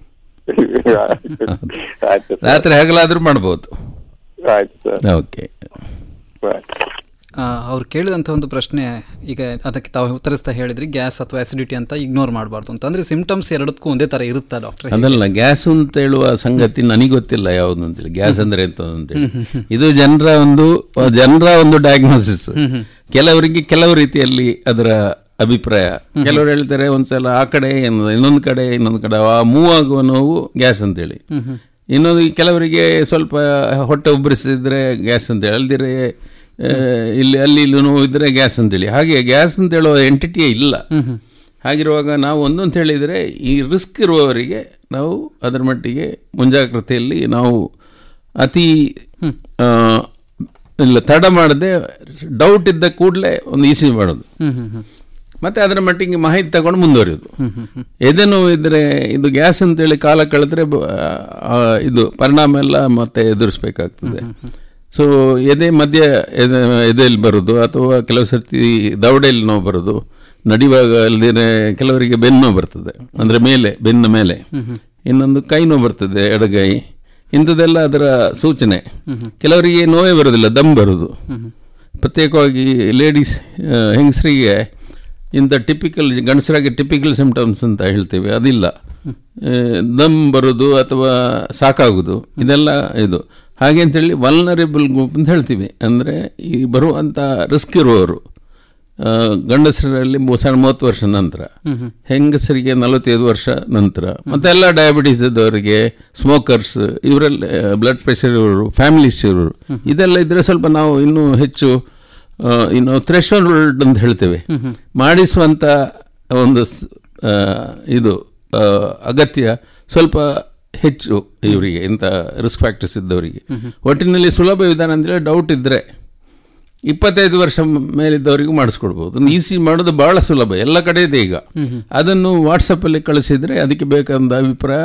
ಆಯ್ತು ಸರ್. ರಾತ್ರಿ ಹಗಲಾದ್ರೂ ಮಾಡ್ಬೋದು ಆಯ್ತು ಸರ್ ಓಕೆ ಅವ್ರು ಕೇಳಿದಂಥ ಒಂದು ಪ್ರಶ್ನೆ ಈಗ ಅದಕ್ಕೆ ತಾವು ಉತ್ತರಿಸ್ತಾ ಹೇಳಿದ್ರಿ ಗ್ಯಾಸ್ ಅಥವಾ ಅಸಿಡಿಟಿ ಅಂತ ಇಗ್ನೋರ್ ಮಾಡಬಾರ್ದು ಅಂತ ಅಂದ್ರೆ ಸಿಂಪ್ಟಮ್ಸ್ ಎರಡಕ್ಕೂ ಒಂದೇ ಥರ ಇರುತ್ತಾ ಡಾಕ್ಟರ್ ಅದಲ್ಲ ಗ್ಯಾಸ್ ಅಂತ ಹೇಳುವ ಸಂಗತಿ ನನಗೆ ಗೊತ್ತಿಲ್ಲ ಯಾವುದು ಅಂತೇಳಿ ಗ್ಯಾಸ್ ಅಂದ್ರೆ ಎಂತ ಅಂತೇಳಿ ಇದು ಜನರ ಒಂದು ಜನರ ಒಂದು ಡಯಾಗ್ನೋಸಿಸ್ ಕೆಲವರಿಗೆ ಕೆಲವು ರೀತಿಯಲ್ಲಿ ಅದರ ಅಭಿಪ್ರಾಯ ಕೆಲವರು ಹೇಳ್ತಾರೆ ಒಂದ್ಸಲ ಆ ಕಡೆ ಏನು- ಇನ್ನೊಂದು ಕಡೆ ಇನ್ನೊಂದು ಕಡೆ ಆ ಮೂವ್ ಆಗುವ ನೋವು ಗ್ಯಾಸ್ ಅಂತೇಳಿ ಇನ್ನೊಂದು ಕೆಲವರಿಗೆ ಸ್ವಲ್ಪ ಹೊಟ್ಟೆ ಉಬ್ಬರಿಸಿದ್ರೆ ಗ್ಯಾಸ್ ಅಂತೇಳಿ ಅಲ್ದಿರೆ ಆ, ಇಲ್ಲಿ ಅಲ್ಲಿ ಇಲ್ಲಿ ನೋವು ಇದ್ರೆ ಗ್ಯಾಸ್ ಅಂತೇಳಿ ಹಾಗೆ ಗ್ಯಾಸ್ ಅಂತ ಹೇಳುವ ಎಂಟಿಟಿಯೇ ಇಲ್ಲ ಹಾಗಿರುವಾಗ ನಾವು ಒಂದೊಂದು ಹೇಳಿದರೆ ಈ ರಿಸ್ಕ್ ಇರುವವರಿಗೆ ನಾವು ಅದರ ಮಟ್ಟಿಗೆ ಮುಂಜಾಗ್ರತೆಯಲ್ಲಿ ನಾವು ಅತಿ ಆ, ಇಲ್ಲ ತಡ ಮಾಡದೆ ಡೌಟ್ ಇದ್ದ ಕೂಡಲೇ ಒಂದು ಇಸಿ ಮಾಡೋದು ಮತ್ತೆ ಅದರ ಮಟ್ಟಿಗೆ ಮಾಹಿತಿ ತಗೊಂಡು ಮುಂದುವರಿಯೋದು ಎದೆ ನೋವು ಇದ್ದರೆ ಇದು ಗ್ಯಾಸ್ ಅಂತೇಳಿ ಕಾಲ ಕಳೆದ್ರೆ ಬ- ಆ, ಇದು ಪರಿಣಾಮ ಎಲ್ಲ ಮತ್ತೆ ಎದುರಿಸ್ಬೇಕಾಗ್ತದೆ ಸೊ ಎದೆ ಮಧ್ಯ ಎದೆ ಎದೆಯಲ್ಲಿ ಬರೋದು ಅಥವಾ ಕೆಲವು ಸರ್ತಿ ದವಡೆಯಲ್ಲಿ ನೋವು ಬರೋದು ನಡಿವಾಗ ಅಲ್ಲದೆ ಕೆಲವರಿಗೆ ಬೆನ್ನು ನೋವು ಬರ್ತದೆ ಅಂದರೆ ಮೇಲೆ ಬೆನ್ನ ಮೇಲೆ ಇನ್ನೊಂದು ಕೈ ನೋವು ಬರ್ತದೆ ಎಡಗೈ ಇಂಥದ್ದೆಲ್ಲ ಅದರ ಸೂಚನೆ ಕೆಲವರಿಗೆ ನೋವೇ ಬರೋದಿಲ್ಲ ದಮ್ ಬರೋದು ಪ್ರತ್ಯೇಕವಾಗಿ ಲೇಡೀಸ್ ಹೆಂಗಸರಿಗೆ ಇಂಥ ಟಿಪಿಕಲ್ ಗಂಡಸರಾಗಿ ಟಿಪಿಕಲ್ ಸಿಂಪ್ಟಮ್ಸ್ ಅಂತ ಹೇಳ್ತೇವೆ ಅದಿಲ್ಲ ಆ, ದಮ್ ಬರೋದು ಅಥವಾ ಸಾಕಾಗೋದು ಇದೆಲ್ಲ ಇದು ಹಾಗೆ ಅಂತೇಳಿ ವಲ್ನರೇಬಲ್ ಗ್ರೂಪ್ ಅಂತ ಹೇಳ್ತೀವಿ ಅಂದರೆ ಈ ಬರುವಂಥ ರಿಸ್ಕ್ ಇರುವವರು ಆ, ಗಂಡಸರಲ್ಲಿ ಮೂ- ಸಣ್ಣ ಮೂವತ್ತು ವರ್ಷ ನಂತರ ಹೆಂಗಸರಿಗೆ ನಲವತ್ತೈದು ವರ್ಷ ನಂತರ ಮತ್ತೆ ಎಲ್ಲ ಡಯಾಬಿಟೀಸ್ ಇದ್ದವರಿಗೆ ಸ್ಮೋಕರ್ಸ್ ಇವರೆಲ್ಲ ಬ್ಲಡ್ ಪ್ರೆಷರ್ ಇರೋರು ಫ್ಯಾಮಿಲೀಸ್ ಇರೋರು ಇದೆಲ್ಲ ಇದ್ರೆ ಸ್ವಲ್ಪ ನಾವು ಇನ್ನೂ ಹೆಚ್ಚು ಆ, ಇನ್ನು ಥ್ರೆಶೋಲ್ಡ್ ಅಂತ ಹೇಳ್ತೇವೆ ಮಾಡಿಸುವಂಥ ಒಂದು ಸ್- ಆ, ಇದು ಆ, ಅಗತ್ಯ ಸ್ವಲ್ಪ ಹೆಚ್ಚು ಇವರಿಗೆ ಇಂಥ ರಿಸ್ಕ್ ಫ್ಯಾಕ್ಟರ್ಸ್ ಇದ್ದವರಿಗೆ ಒಟ್ಟಿನಲ್ಲಿ ಸುಲಭ ವಿಧಾನ ಅಂದರೆ ಡೌಟ್ ಇದ್ದರೆ ಇಪ್ಪತ್ತೈದು ವರ್ಷ ಮೇಲಿದ್ದವರಿಗೂ ಮಾಡಿಸ್ಕೊಡ್ಬೋದು ಒಂದು ಈಸಿ ಮಾಡೋದು ಬಹಳ ಸುಲಭ ಎಲ್ಲ ಕಡೆ ಇದೆ ಈಗ ಅದನ್ನು ವಾಟ್ಸಪ್ಪಲ್ಲಿ ಕಳಿಸಿದರೆ ಅದಕ್ಕೆ ಬೇಕಾದ ಅಭಿಪ್ರಾಯ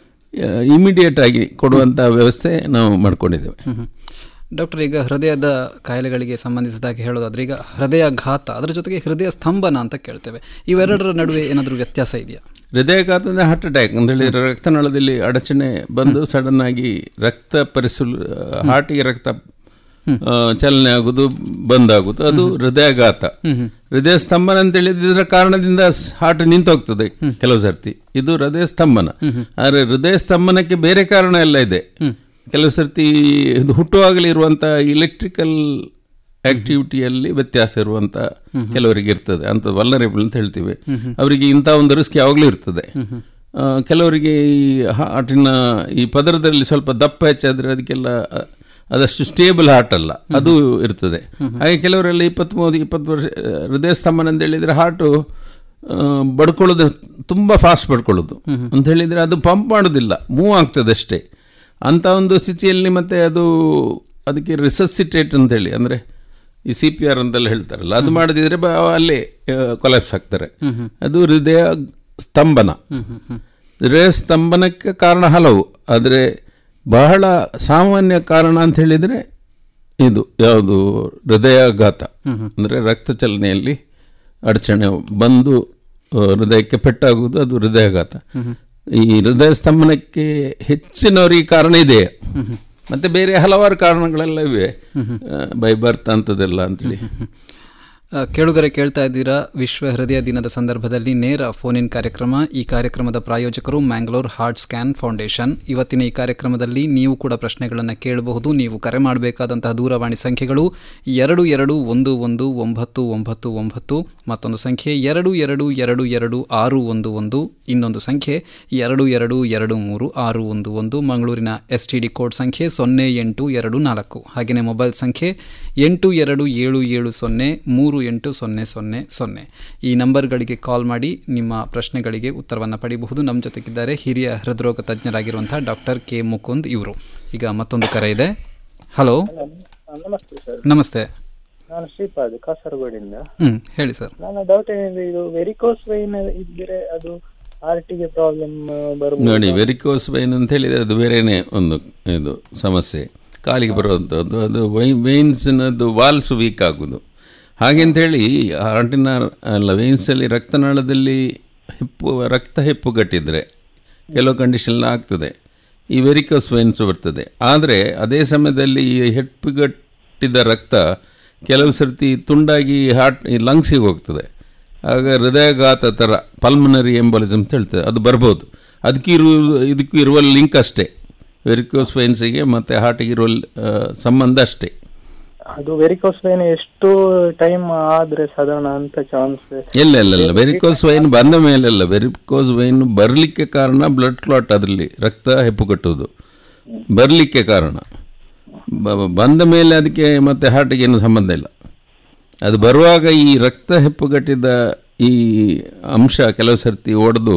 ಇಮಿಡಿಯೇಟ್ ಆಗಿ ಕೊಡುವಂಥ ವ್ಯವಸ್ಥೆ ನಾವು ಮಾಡ್ಕೊಂಡಿದ್ದೇವೆ ಡಾಕ್ಟರ್ ಈಗ ಹೃದಯದ ಕಾಯಿಲೆಗಳಿಗೆ ಸಂಬಂಧಿಸಿದಾಗೆ ಹೇಳೋದಾದ್ರೆ ಈಗ ಹೃದಯಾಘಾತ ಅದರ ಜೊತೆಗೆ ಹೃದಯ ಸ್ತಂಭನ ಅಂತ ಕೇಳ್ತೇವೆ ಇವೆರಡರ ನಡುವೆ ಏನಾದರೂ ವ್ಯತ್ಯಾಸ ಇದೆಯಾ ಹೃದಯಾಘಾತ ಅಂದರೆ ಹಾರ್ಟ್ ಅಟ್ಯಾಕ್ ಅಂತ ಹೇಳಿದ್ರೆ ರಕ್ತನಾಳದಲ್ಲಿ ಅಡಚಣೆ ಬಂದು ಸಡನ್ ಆಗಿ ರಕ್ತ ಪರಿಸಲು ಹಾರ್ಟಿಗೆ ರಕ್ತ ಆ, ಚಲನೆ ಆಗುದು ಬಂದಾಗುದು ಅದು ಹೃದಯಾಘಾತ ಹೃದಯ ಸ್ತಂಭನ ಅಂತ ಹೇಳಿದ್ರೆ ಇದರ ಕಾರಣದಿಂದ ಹಾರ್ಟ್ ನಿಂತೋಗ್ತದೆ ಕೆಲವು ಸರ್ತಿ ಇದು ಹೃದಯ ಸ್ತಂಭನ ಆದರೆ ಹೃದಯ ಸ್ತಂಭನಕ್ಕೆ ಬೇರೆ ಕಾರಣ ಎಲ್ಲ ಇದೆ ಕೆಲವು ಸರ್ತಿ ಇದು ಹುಟ್ಟುವಾಗಲೇ ಇರುವಂಥ ಇಲೆಕ್ಟ್ರಿಕಲ್ ಆಕ್ಟಿವಿಟಿಯಲ್ಲಿ ವ್ಯತ್ಯಾಸ ಇರುವಂಥ ಕೆಲವರಿಗೆ ಇರ್ತದೆ ಅಂತ ವಲ್ನರೇಬಲ್ ಅಂತ ಹೇಳ್ತೀವಿ ಅವರಿಗೆ ಇಂಥ ಒಂದು ರಿಸ್ಕ್ ಯಾವಾಗಲೂ ಇರ್ತದೆ ಆ, ಕೆಲವರಿಗೆ ಈ ಹಾರ್ಟಿನ ಈ ಪದರದಲ್ಲಿ ಸ್ವಲ್ಪ ದಪ್ಪ ಹೆಚ್ಚಾದರೆ ಅದಕ್ಕೆಲ್ಲ ಅ, ಅದಷ್ಟು ಸ್ಟೇಬಲ್ ಹಾರ್ಟ್ ಅಲ್ಲ ಅದು ಇರ್ತದೆ ಹಾಗೆ ಕೆಲವರೆಲ್ಲ ಇಪ್ಪತ್ತ್ಮೂರು ಇಪ್ಪತ್ತು ವರ್ಷ ಆ, ಹೃದಯ ಸ್ತಂಭನ ಅಂತ ಹೇಳಿದರೆ ಹಾರ್ಟು ಆ, ಬಡ್ಕೊಳ್ಳೋದು ತುಂಬ ಫಾಸ್ಟ್ ಬಡ್ಕೊಳ್ಳೋದು ಅಂತ ಹೇಳಿದರೆ ಅದು ಪಂಪ್ ಮಾಡೋದಿಲ್ಲ ಮೂವ್ ಆಗ್ತದೆ ಅಷ್ಟೇ ಅಂಥ ಒಂದು ಸ್ಥಿತಿಯಲ್ಲಿ ಮತ್ತೆ ಅದು ಅದಕ್ಕೆ ರಿಸಸಿಟೇಟ್ ಅಂತೇಳಿ ಅಂದರೆ ಈ ಸಿ ಪಿ ಆರ್ ಅಂತೆಲ್ಲ ಹೇಳ್ತಾರಲ್ಲ ಅದು ಮಾಡದಿದ್ರೆ ಬ ಅಲ್ಲೇ ಕೊಲಾಪ್ಸ್ ಆಗ್ತಾರೆ ಅದು ಹೃದಯ ಸ್ತಂಭನ ಹೃದಯ ಸ್ತಂಭನಕ್ಕೆ ಕಾರಣ ಹಲವು ಆದರೆ ಬಹಳ ಸಾಮಾನ್ಯ ಕಾರಣ ಅಂತ ಹೇಳಿದರೆ ಇದು ಯಾವುದು ಹೃದಯಾಘಾತ ಅಂದರೆ ರಕ್ತ ಚಲನೆಯಲ್ಲಿ ಅಡಚಣೆ ಬಂದು ಆ, ಹೃದಯಕ್ಕೆ ಪೆಟ್ಟಾಗುವುದು ಅದು ಹೃದಯಾಘಾತ ಈ ಹೃದಯ ಸ್ತಂಭನಕ್ಕೆ ಹೆಚ್ಚಿನವರಿಗೆ ಕಾರಣ ಇದೆ ಮತ್ತೆ ಬೇರೆ ಹಲವಾರು ಕಾರಣಗಳೆಲ್ಲ ಇವೆ ಬೈ ಬರ್ತ್ ಅಂತದೆಲ್ಲ ಅಂತೇಳಿ ಆ, ಕೇಳುಗರೆ ಕೇಳ್ತಾ ಇದ್ದೀರಾ ವಿಶ್ವ ಹೃದಯ ದಿನದ ಸಂದರ್ಭದಲ್ಲಿ ನೇರ ಫೋನ್ ಇನ್ ಕಾರ್ಯಕ್ರಮ ಈ ಕಾರ್ಯಕ್ರಮದ ಪ್ರಾಯೋಜಕರು ಮ್ಯಾಂಗ್ಳೂರ್ ಹಾರ್ಟ್ ಸ್ಕ್ಯಾನ್ ಫೌಂಡೇಶನ್ ಇವತ್ತಿನ ಈ ಕಾರ್ಯಕ್ರಮದಲ್ಲಿ ನೀವು ಕೂಡ ಪ್ರಶ್ನೆಗಳನ್ನು ಕೇಳಬಹುದು ನೀವು ಕರೆ ಮಾಡಬೇಕಾದಂತಹ ದೂರವಾಣಿ ಸಂಖ್ಯೆಗಳು ಎರಡು ಎರಡು ಒಂದು ಒಂದು ಒಂಬತ್ತು ಒಂಬತ್ತು ಒಂಬತ್ತು ಮತ್ತೊಂದು ಸಂಖ್ಯೆ ಎರಡು ಎರಡು ಎರಡು ಎರಡು ಆರು ಒಂದು ಒಂದು ಇನ್ನೊಂದು ಸಂಖ್ಯೆ ಎರಡು ಎರಡು ಎರಡು ಮೂರು ಆರು ಒಂದು ಒಂದು ಮಂಗಳೂರಿನ ಎಸ್ ಟಿ ಡಿ ಕೋಡ್ ಸಂಖ್ಯೆ ಸೊನ್ನೆ ಎಂಟು ಎರಡು ನಾಲ್ಕು ಹಾಗೆಯೇ ಮೊಬೈಲ್ ಸಂಖ್ಯೆ ಎಂಟು ಎರಡು ಏಳು ಏಳು ಸೊನ್ನೆ ಮೂರು ಎಂಟು ಸೊನ್ನೆ ಸೊನ್ನೆ ಸೊನ್ನೆ ಈ ನಂಬರ್ಗಳಿಗೆ ಕಾಲ್ ಮಾಡಿ ನಿಮ್ಮ ಪ್ರಶ್ನೆಗಳಿಗೆ ಉತ್ತರವನ್ನು ಪಡೆಯಬಹುದು ನಮ್ಮ ಜೊತೆಗಿದ್ದಾರೆ ಹಿರಿಯ ಹೃದ್ರೋಗ ತಜ್ಞರಾಗಿರುವಂತಹ ಡಾಕ್ಟರ್ ಕೆ ಮುಕುಂದ್ ಇವರು ಈಗ ಮತ್ತೊಂದು ಕರೆ ಇದೆ ಹಲೋ ನಮಸ್ತೆ ಸರ್ ನಮಸ್ತೆ ನಾನು ಶ್ರೀಪಾದ್ ಕಾಸರಗೋಡಿಂದ ಹ್ಞೂ ಹೇಳಿ ಸರ್ ನನ್ನ ಡೌಟ್ ಏನಿದೆ ಇದು ವೆರಿಕೋಸ್ ವೈನ್ ಇದ್ರೆ ಅದು ಹಾರ್ಟಿಗೆ ಪ್ರಾಬ್ಲಮ್ ಬರ್ಬೋದು ನೋಡಿ ವೆರಿಕೋಸ್ ವೈನ್ ಅಂತ ಹೇಳಿದರೆ ಅದು ಬೇರೆನೇ ಒಂದು ಇದು ಸಮಸ್ಯೆ ಕಾಲಿಗೆ ಬರುವಂಥದ್ದು ಅದು ವೈ ವೈನ್ಸ್ನದ್ದು ವಾಲ್ಸ್ ವೀಕ್ ಆಗೋದು ಹಾಗೆ ಅಂಥೇಳಿ ಹಾರ್ಟಿನ ಅಲ್ಲ ವೆಯಿನ್ಸಲ್ಲಿ ರಕ್ತನಾಳದಲ್ಲಿ ಹೆಪ್ಪು ರಕ್ತ ಹೆಪ್ಪುಗಟ್ಟಿದ್ರೆ ಕೆಲವು ಕಂಡೀಷನ್ ಆಗ್ತದೆ ಈ ವೆರಿಕೋಸ್ ವೈನ್ಸ್ ಬರ್ತದೆ ಆದರೆ ಅದೇ ಸಮಯದಲ್ಲಿ ಈ ಹೆಪ್ಪುಗಟ್ಟಿದ ರಕ್ತ ಕೆಲವು ಸರ್ತಿ ತುಂಡಾಗಿ ಹಾರ್ಟ್ ಈ ಲಂಗ್ಸಿಗೆ ಹೋಗ್ತದೆ ಆಗ ಹೃದಯಾಘಾತ ಥರ ಪಲ್ಮನರಿ ಎಂಬಲಿಸಮ್ ಅಂತ ಹೇಳ್ತದೆ ಅದು ಬರ್ಬೋದು ಅದಕ್ಕೆ ಇರುವ ಇದಕ್ಕೂ ಇರುವ ಲಿಂಕ್ ಅಷ್ಟೇ ವೆರಿಕೋಸ್ ವೈನ್ಸಿಗೆ ಮತ್ತು ಹಾರ್ಟಿಗೆ ಇರುವ ಆ, ಸಂಬಂಧ ಅಷ್ಟೇ ಅದು ವೆರಿಕೋಸ್ ವೈನ್ ಎಷ್ಟು ಟೈಮ್ ಆದ್ರೆ ಸಾಧಾರಣ ಅಂತ ಚಾನ್ಸ್ ಇಲ್ಲ ಇಲ್ಲ ಇಲ್ಲ ವೆರಿಕೋಸ್ ವೈನ್ ಬಂದ ಮೇಲೆಲ್ಲ ವೆರಿಕೋಸ್ ವೈನ್ ಬರಲಿಕ್ಕೆ ಕಾರಣ ಬ್ಲಡ್ ಕ್ಲಾಟ್ ಅದರಲ್ಲಿ ರಕ್ತ ಹೆಪ್ಪುಗಟ್ಟುವುದು ಬರಲಿಕ್ಕೆ ಕಾರಣ ಬ- ಬಂದ ಮೇಲೆ ಅದಕ್ಕೆ ಮತ್ತೆ ಹಾರ್ಟಿಗೆ ಏನು ಸಂಬಂಧ ಇಲ್ಲ ಅದು ಬರುವಾಗ ಈ ರಕ್ತ ಹೆಪ್ಪುಗಟ್ಟಿದ ಈ ಅಂಶ ಕೆಲವು ಸರ್ತಿ ಒಡೆದು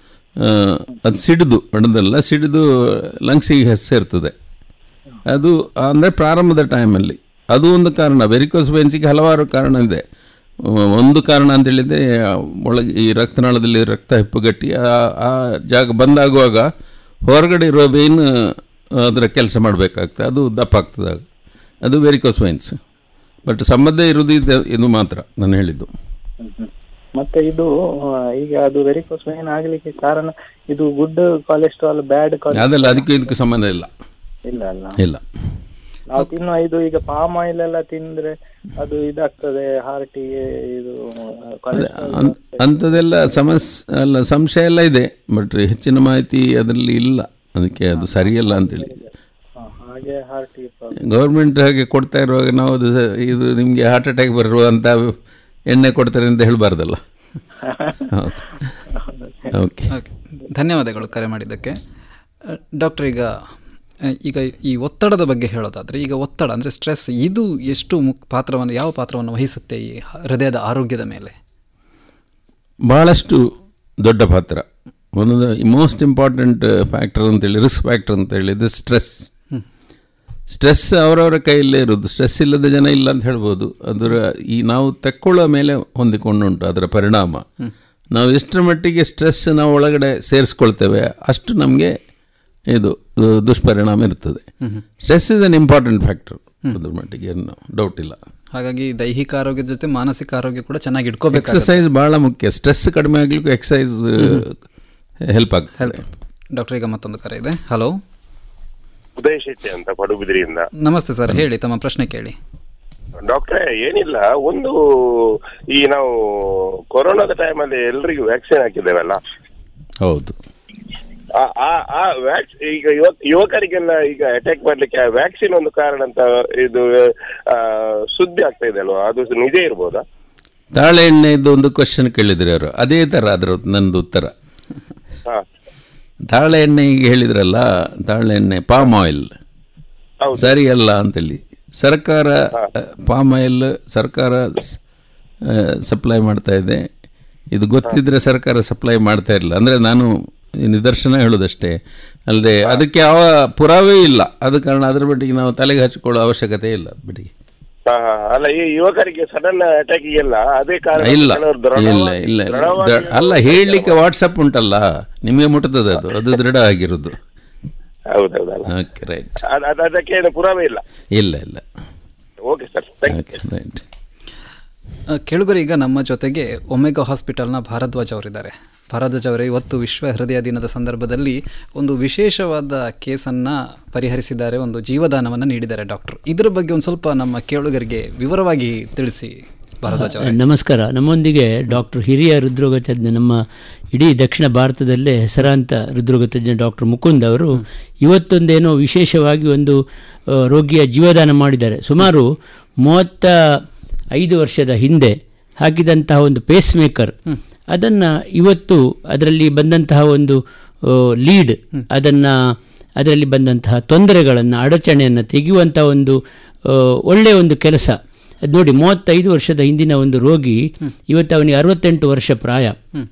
ಅದು ಸಿಡಿದು ಒಡೆದಲ್ಲ ಸಿಡಿದು ಲಂಗ್ಸಿಗೆ ಸೇರ್ತದೆ ಅದು ಅಂದರೆ ಪ್ರಾರಂಭದ ಟೈಮಲ್ಲಿ ಅದು ಒಂದು ಕಾರಣ ವೆರಿಕೋಸ್ ವೆನ್ಸಿಗೆ ಹಲವಾರು ಕಾರಣ ಇದೆ ಅಹ್, ಒಂದು ಕಾರಣ ಅಂತ ಹೇಳಿದರೆ ಒಳಗೆ ಈ ರಕ್ತನಾಳದಲ್ಲಿ ರಕ್ತ ಹೆಪ್ಪುಗಟ್ಟಿ ಆ ಆ ಜಾಗ ಬಂದಾಗುವಾಗ ಹೊರಗಡೆ ಇರುವ ವೇನ್ ಅದರ ಕೆಲಸ ಮಾಡಬೇಕಾಗ್ತದೆ ಅದು ದಪ್ಪ ಆಗ್ತದೆ ಆಗ. ಅದು ವೆರಿಕೋಸ್ ವೈನ್ಸ್ ಬಟ್ ಸಂಬಂಧ ಇರುವುದು ಇದು ಇದು ಮಾತ್ರ ನಾನು ಹೇಳಿದ್ದು ಮತ್ತೆ ಇದು ಆ, ಈಗ ಅದು ವೆರಿಕೋಸ್ ವೈನ್ ಆಗ್ಲಿಕ್ಕೆ ಕಾರಣ ಇದು ಗುಡ್ ಕೊಲೆಸ್ಟ್ರಾಲ್ ಬ್ಯಾಡ್ ಅದಲ್ಲ ಅದಕ್ಕೆ ಇದಕ್ಕೆ ಸಂಬಂಧ ಇಲ್ಲ ಇಲ್ಲ ಅಲ್ಲ ಇಲ್ಲ ನಾವು ತಿನ್ನುವ ಇದು ಈಗ ಪಾಮ್ ಆಯಿಲ್ ಎಲ್ಲ ತಿಂದ್ರೆ ಅದು ಇದಾಗ್ತದೆ ಹಾರ್ಟಿಗೆ ಇದು ಕೊಲೆಸ್ಟ್ರಾಲ್ ಅನ್- ಅಂಥದ್ದೆಲ್ಲ ಸಮಸ್ಯೆ ಅಲ್ಲ ಸಂಶಯ ಎಲ್ಲ ಇದೆ ಬಟ್ ಹೆಚ್ಚಿನ ಮಾಹಿತಿ ಅದರಲ್ಲಿ ಇಲ್ಲ ಅದಕ್ಕೆ ಅದು ಸರಿಯಲ್ಲ ಅಂತೇಳಿ ಹಾಗೆ ಹಾರ್ಟಿಗೆ ಪ್ರಾಬ್ಲಮ್ ಗೌರ್ಮೆಂಟ್ ಹಾಗೆ ಕೊಡ್ತಾ ಇರುವಾಗ ನಾವು ಅದು ಸ- ಇದು ನಿಮಗೆ ಹಾರ್ಟ್ ಅಟ್ಯಾಕ್ ಬರುವಂಥ ಎಣ್ಣೆ ಕೊಡ್ತಾರೆ ಅಂತ ಹೇಳಬಾರ್ದಲ್ಲ ಹೌದು ಓಕೆ ಓಕೆ ಧನ್ಯವಾದಗಳು ಕರೆ ಮಾಡಿದ್ದಕ್ಕೆ ಅಹ್, ಡಾಕ್ಟರ್ ಈಗ ಅಹ್, ಈಗ ಈ ಒತ್ತಡದ ಬಗ್ಗೆ ಹೇಳೋದಾದರೆ ಈಗ ಒತ್ತಡ ಅಂದರೆ ಸ್ಟ್ರೆಸ್ ಇದು ಎಷ್ಟು ಮುಖ ಪಾತ್ರವನ್ನು ಯಾವ ಪಾತ್ರವನ್ನು ವಹಿಸುತ್ತೆ ಈ ಹ- ಹೃದಯದ ಆರೋಗ್ಯದ ಮೇಲೆ ಭಾಳಷ್ಟು ದೊಡ್ಡ ಪಾತ್ರ ಒಂದು ಮೋಸ್ಟ್ ಇಂಪಾರ್ಟೆಂಟ್ ಫ್ಯಾಕ್ಟರ್ ಅಂತೇಳಿ ರಿಸ್ಕ್ ಫ್ಯಾಕ್ಟರ್ ಅಂತ ಹೇಳಿದ್ರೆ ಸ್ಟ್ರೆಸ್ ಸ್ಟ್ರೆಸ್ ಅವರವರ ಕೈಯಲ್ಲೇ ಇರೋದು ಸ್ಟ್ರೆಸ್ ಇಲ್ಲದ ಜನ ಇಲ್ಲ ಅಂತ ಹೇಳ್ಬೋದು ಅದರ ಈ ನಾವು ತೆಕ್ಕೊಳ್ಳೋ ಮೇಲೆ ಹೊಂದಿಕೊಂಡುಂಟು ಅದರ ಪರಿಣಾಮ ನಾವು ಎಷ್ಟರ ಮಟ್ಟಿಗೆ ಸ್ಟ್ರೆಸ್ ನಾವು ಒಳಗಡೆ ಸೇರಿಸ್ಕೊಳ್ತೇವೆ ಅಷ್ಟು ನಮಗೆ ಇದು ಆ, ದುಷ್ಪರಿಣಾಮ ಇರ್ತದೆ stress is an important factor ಅದ್ರ ಮಟ್ಟಿಗೆ ಏನು ಡೌಟ್ ಇಲ್ಲ ಹಾಗಾಗಿ ದೈಹಿಕ ಆರೋಗ್ಯದ ಜೊತೆ ಮಾನಸಿಕ ಆರೋಗ್ಯ ಕೂಡ ಚೆನ್ನಾಗಿ ಇಟ್ಕೋಬೇಕು ಎಕ್ಸಸೈಸ್ ಭಾಳ ಮುಖ್ಯ ಸ್ಟ್ರೆಸ್ ಕಡಿಮೆ ಆಗಲಿಕ್ಕೂ ಎಕ್ಸಸೈಸ್ ಹೆಲ್ಪ್ ಆಗ್ತದೆ ಡಾಕ್ಟರ್ ಈಗ ಮತ್ತೊಂದು ಕರೆ ಇದೆ ಹಲೋ ಉದಯ್ ಶೆಟ್ಟಿ ಅಂತ ಪಡುಬಿದ್ರಿಯಿಂದ ನಮಸ್ತೆ ಸರ್ ಹೇಳಿ ತಮ್ಮ ಪ್ರಶ್ನೆ ಕೇಳಿ ಡಾಕ್ಟ್ರೆ ಏನಿಲ್ಲ ಒಂದು ಈ ನಾವು ಕೊರೋನಾದ ಟೈಮಲ್ಲಿ ಎಲ್ರಿಗೂ ವ್ಯಾಕ್ಸಿನ್ ಹಾಕಿದ್ದೇವಲ್ಲ ಹೌದು ಆ- ಆ ಆ ವ್ಯಾಕ್ಸ್ ಈಗ ಯುವ- ಯುವಕರಿಗೆಲ್ಲ ಈಗ ಅಟ್ಯಾಕ್ ಮಾಡ್ಲಿಕ್ಕೆ ಆ ವ್ಯಾಕ್ಸಿನ್ ಒಂದು ಕಾರಣ ಅಂತ ಇದು ಆ, ಸುದ್ದಿ ಆಗ್ತಾ ಇದೆ ಅಲ್ವಾ ಅದು ನಿಜ ಇರ್ಬೋದಾ ತಾಳೆ ಎಣ್ಣೆದು ಒಂದು ಕ್ವಶನ್ ಕೇಳಿದ್ರು ಅವರು ಅದೇ ಥರ ಅದರ ನಂದು ಉತ್ತರ ಹಾ ತಾಳೆ ಎಣ್ಣೆ ಈಗ ಹೇಳಿದ್ರಲ್ಲ ತಾಳೆ ಎಣ್ಣೆ ಪಾಮ್ ಆಯಿಲ್ ಸರಿಯಲ್ಲ ಅಂತೇಳಿ ಸರ್ಕಾರ ಪಾಮ್ ಆಯಿಲ್ ಸರ್ಕಾರ ಸಪ್ಲೈ ಮಾಡ್ತಾ ಇದೆ ಇದು ಗೊತ್ತಿದ್ರೆ ಸರ್ಕಾರ ಸಪ್ಲೈ ಮಾಡ್ತಾ ಇರಲಿಲ್ಲ ಅಂದರೆ ನಾನು ನಿದರ್ಶನ ಹೇಳೋದಷ್ಟೇ ಅಲ್ಲದೆ ಅದಕ್ಕೆ ಯಾವ ಪುರಾವೆ ಇಲ್ಲ ಆದ ಕಾರಣ ಅದ್ರ ಬಟ್ಟಿಗೆ ನಾವು ತಲೆಗೆ ಹಚ್ಕೊಳ್ಳೋ ಅವಶ್ಯಕತೆ ಇಲ್ಲ ಬಿಡಿ ಹಾ, ಹಾ. ಅಲ್ಲ ಈ ಯುವಕರಿಗೆ ಸಡನ್ ಅಟ್ಯಾಕ್ ಎಲ್ಲ ಅದೇ ಕಾರಣ ಇಲ್ಲ ಕೆಲವರು ದೃಢವಾಗಿ- ಇಲ್ಲ ಇಲ್ಲ ಇಲ್ಲ. ದೃಢವಾಗಿ ದ- ಅಲ್ಲ ಹೇಳಲಿಕ್ಕೆ ವಾಟ್ಸಪ್ ಉಂಟಲ್ಲ ನಿಮಗೆ ಮುಟ್ತದೆ ಅದು ಅದು ದೃಢ ಆಗಿರೋದು ಹೌದೌದಲ್ಲ ಓಕೆ ರೈಟ್ ಅದ್- ಅದ್- ಅದಕ್ಕೆ ಏನು ಪುರಾವೆ ಇಲ್ಲ ಇಲ್ಲ ಇಲ್ಲ okay sir thank you right ಆ, ಕೇಳುಗರು ಈಗ ನಮ್ಮ ಜೊತೆಗೆ ಒಮೆಗಾ ಹಾಸ್ಪಿಟಲ್ನ ಭಾರದ್ವಾಜ್ ಅವರಿದ್ದಾರೆ ಭಾರದ್ವಾಜ್ ಅವರೇ ಇವತ್ತು ವಿಶ್ವ ಹೃದಯ ದಿನದ ಸಂದರ್ಭದಲ್ಲಿ ಒಂದು ವಿಶೇಷವಾದ ಕೇಸನ್ನು ಪರಿಹರಿಸಿದ್ದಾರೆ ಒಂದು ಜೀವದಾನವನ್ನು ನೀಡಿದ್ದಾರೆ ಡಾಕ್ಟರ್ ಇದರ ಬಗ್ಗೆ ಒಂದು ಸ್ವಲ್ಪ ನಮ್ಮ ಕೇಳುಗರಿಗೆ ವಿವರವಾಗಿ ತಿಳಿಸಿ ಭಾರದ್ವಾಜ್ ಅವರೇ ನಮಸ್ಕಾರ ನಮ್ಮೊಂದಿಗೆ ಡಾಕ್ಟರ್ ಹಿರಿಯ ಹೃದ್ರೋಗ ತಜ್ಞ ನಮ್ಮ ಇಡೀ ದಕ್ಷಿಣ ಭಾರತದಲ್ಲೇ ಹೆಸರಾಂತ ಹೃದ್ರೋಗ ತಜ್ಞ ಡಾಕ್ಟರ್ ಮುಕುಂದ್ ಅವರು ಇವತ್ತೊಂದೇನೋ ವಿಶೇಷವಾಗಿ ಒಂದು ಆ, ರೋಗಿಯ ಜೀವದಾನ ಮಾಡಿದ್ದಾರೆ ಸುಮಾರು ಮೂವತ್ತ ಐದು ವರ್ಷದ ಹಿಂದೆ ಹಾಕಿದಂತಹ ಒಂದು ಪೇಸ್ ಮೇಕರ್ ಅದನ್ನು ಇವತ್ತು ಅದರಲ್ಲಿ ಬಂದಂತಹ ಒಂದು ಲೀಡ್ ಅದನ್ನು ಅದರಲ್ಲಿ ಬಂದಂತಹ ತೊಂದರೆಗಳನ್ನು ಅಡಚಣೆಯನ್ನು ತೆಗೆಯುವಂಥ ಒಂದು ಆ, ಒಳ್ಳೆಯ ಒಂದು ಕೆಲಸ ಅದು ನೋಡಿ ಮೂವತ್ತೈದು ವರ್ಷದ ಹಿಂದಿನ ಒಂದು ರೋಗಿ ಇವತ್ತು ಅವನಿಗೆ ಅರವತ್ತೆಂಟು ವರ್ಷ ಪ್ರಾಯ